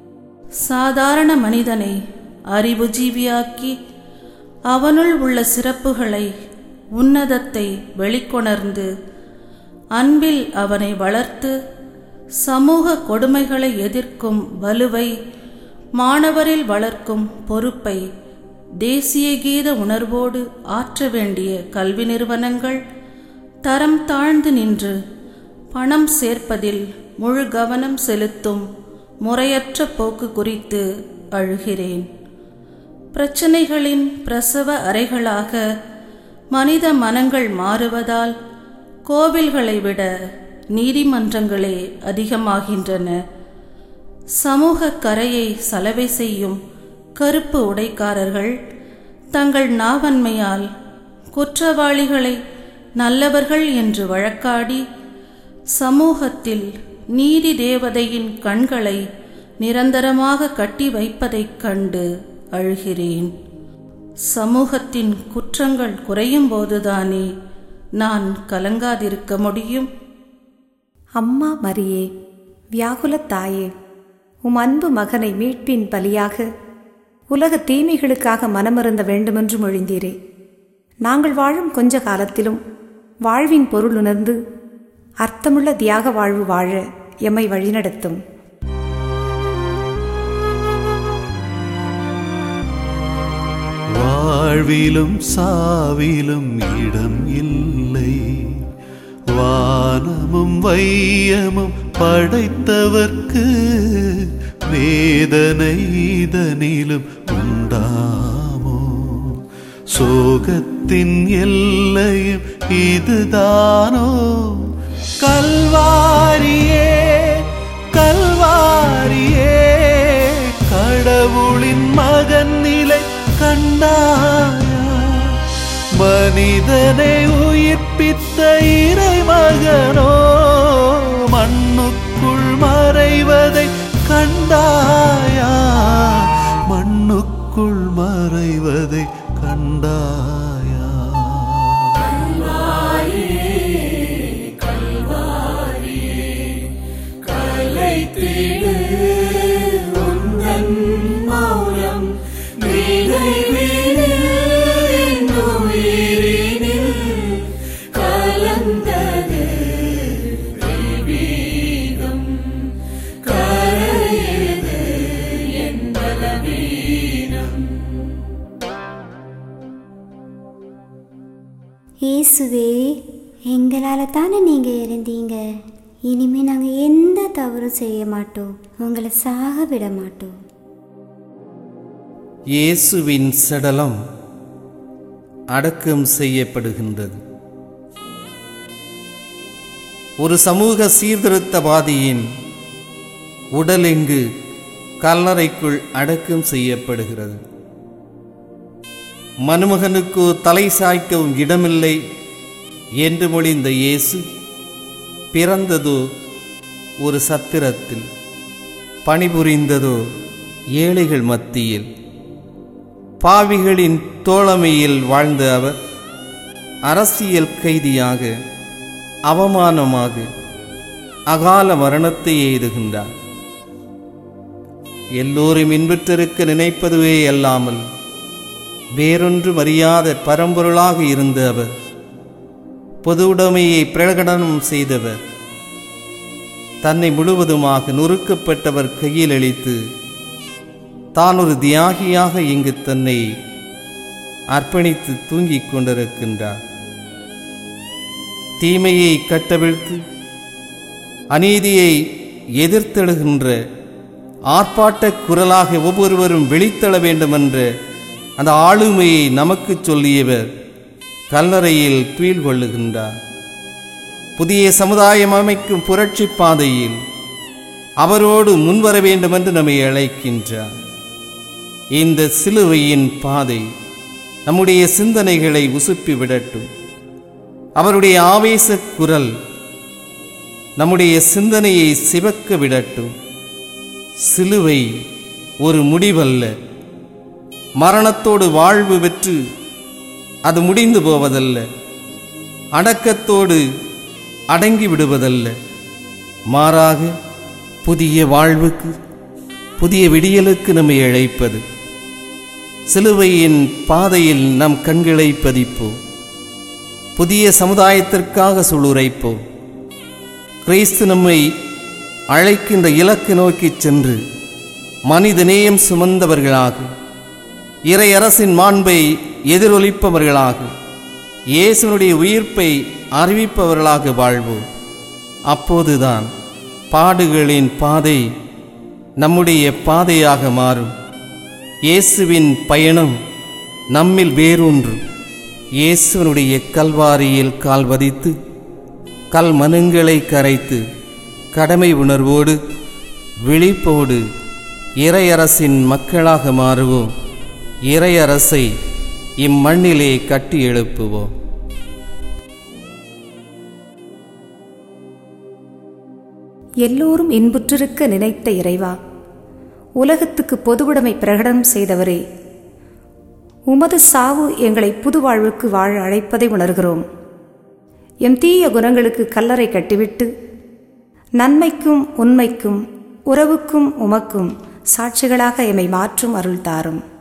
சாதாரண மனிதனை அறிவுஜீவியாக்கி அவனுள் உள்ள சிறப்புகளை உன்னதத்தை வெளிக்கொணர்ந்து அன்பில் அவனை வளர்த்து சமூக கொடுமைகளை எதிர்க்கும் வலுவை மாணவரில் வளர்க்கும் பொறுப்பை தேசிய கீத உணர்வோடு ஆற்ற வேண்டிய கல்வி நிறுவனங்கள் தரம் தாழ்ந்து நின்று பணம் சேர்ப்பதில் முழு கவனம் செலுத்தும் முறையற்ற போக்கு குறித்து அழுகிறேன் பிரச்சனைகளின் பிரசவ அறைகளாக மனித மனங்கள் மாறுவதால் கோவில்களை விட நீதிமன்றங்களே அதிகமாகின்றன சமூக கரையை சலவை செய்யும் கருப்பு உடைக்காரர்கள் தங்கள் நாவன்மையால் குற்றவாளிகளை நல்லவர்கள் என்று வழக்காடி சமூகத்தில் நீதி தேவதையின் கண்களை நிரந்தரமாக கட்டி வைப்பதைக் கண்டு அழுகிறேன் சமூகத்தின் குற்றங்கள் குறையும் போதுதானே நான் கலங்காதிருக்க முடியும் அம்மா மரியே வியாகுலத் தாயே உம் அன்பு மகனை மீட்பின் பலியாக உலக தீமைகளுக்காக மனமருந்த வேண்டுமென்று மொழிந்தீரே நாங்கள் வாழும் கொஞ்ச காலத்திலும் வாழ்வின் பொருள் உணர்ந்து அர்த்தமுள்ள தியாக வாழ்வு வாழ எம்மை வழிநடத்தும் வாழ்விலும் சாவிலும் இடம் இல்லை வானமும் வையமும் படைத்தவர்க்கு வேதனை இதனிலும் உண்டாமோ சோகத்தின் எல்லையும் இதுதானோ கல்வாரியே கல்வாரியே கடவுளின் மகன் நிலை கண்டாயா மனிதனை உயிர்ப்பித்த இறைமகனோ மண்ணுக்குள் மறைவதை கண்டாயா மண்ணுக்குள் மறைவதை கண்டாயா இயேசுவே எங்களால் தானே நீங்கள் இருந்தீங்க இனிமே நாங்கள் எந்த தவறும் செய்ய மாட்டோம் உங்களை சாக விட மாட்டோம் இயேசுவின் சடலம் அடக்கம் செய்யப்படுகின்றது ஒரு சமூக சீர்திருத்தவாதியின் உடல் இங்கு கல்லறைக்குள் அடக்கம் செய்யப்படுகிறது மனுமகனுக்கு தலை சாய்க்கவும் இடமில்லை என்று மொழிந்த இயேசு பிறந்ததோ ஒரு சத்திரத்தில் பணிபுரிந்ததோ ஏழைகள் மத்தியில் பாவிகளின் தோழமையில் வாழ்ந்த அவர் அரசியல் கைதியாக அவமானமாக அகால மரணத்தை எய்துகின்றார் எல்லோரும் இன்புற்றிருக்க நினைப்பதுவே அல்லாமல் வேறொன்றும் அறியாத பரம்பொருளாக இருந்த அவர் பொது உடைமையை பிரகடனம் செய்தவர் தன்னை முழுவதுமாக நொறுக்கப்பட்டவர் கையில் அளித்து தான் ஒரு தியாகியாக இங்கு தன்னை அர்ப்பணித்து தூங்கிக் கொண்டிருக்கின்றார் தீமையை கட்டவிழ்த்து அநீதியை எதிர்த்தெழுகின்ற ஆர்ப்பாட்ட குரலாக ஒவ்வொருவரும் வெளித்தள வேண்டுமென்ற அந்த ஆளுமையை நமக்குச் சொல்லியவர் கல்லறையில் துயில் கொள்ளுகின்றார் புதிய சமுதாயம் அமைக்கும் புரட்சி பாதையில் அவரோடு முன்வர வேண்டுமென்று நம்மை அழைக்கின்றார் இந்த சிலுவையின் பாதை நம்முடைய சிந்தனைகளை உசுப்பி விடட்டும் அவருடைய ஆவேச குரல் நம்முடைய சிந்தனையை சிவக்க விடட்டும் சிலுவை ஒரு முடிவல்ல மரணத்தோடு வாழ்வு பெற்று அது முடிந்து போவதல்ல அடக்கத்தோடு அடங்கி விடுவதல்ல மாறாக புதிய வாழ்வுக்கு புதிய விடியலுக்கு நம்மை அழைப்பது சிலுவையின் பாதையில் நம் கண்களை பதிப்போம் புதிய சமுதாயத்திற்காக சொல்லுரைப்போம் கிறிஸ்து நம்மை அழைக்கின்ற இலக்கு நோக்கிச் சென்று மனிதநேயம் சுமந்தவர்களாக இறை அரசின் மாண்பை எதிரொலிப்பவர்களாக இயேசுனுடைய உயிர்ப்பை அறிவிப்பவர்களாக வாழ்வோம் அப்போதுதான் பாடுகளின் பாதை நம்முடைய பாதையாக மாறும் இயேசுவின் பயணம் நம்மில் வேரூன்றும் இயேசுவனுடைய கல்வாரியில் கால் வதித்து கல் மனுங்களை கரைத்து கடமை உணர்வோடு விழிப்போடு இறையரசின் மக்களாக மாறுவோம் இறையரசை இம்மண்ணிலே கட்டி எழுப்புவோம் எல்லோரும் இன்புற்றிருக்க நினைத்த இறைவா உலகத்துக்கு பொதுவுடைமை பிரகடனம் செய்தவரே உமது சாவு எங்களை புது வாழ்வுக்கு வாழ அழைப்பதை உணர்கிறோம் எம் தீய குணங்களுக்கு கல்லறை கட்டிவிட்டு நன்மைக்கும் உண்மைக்கும் உறவுக்கும் உமக்கும் சாட்சிகளாக எம்மை மாற்றும் அருள் தாரும்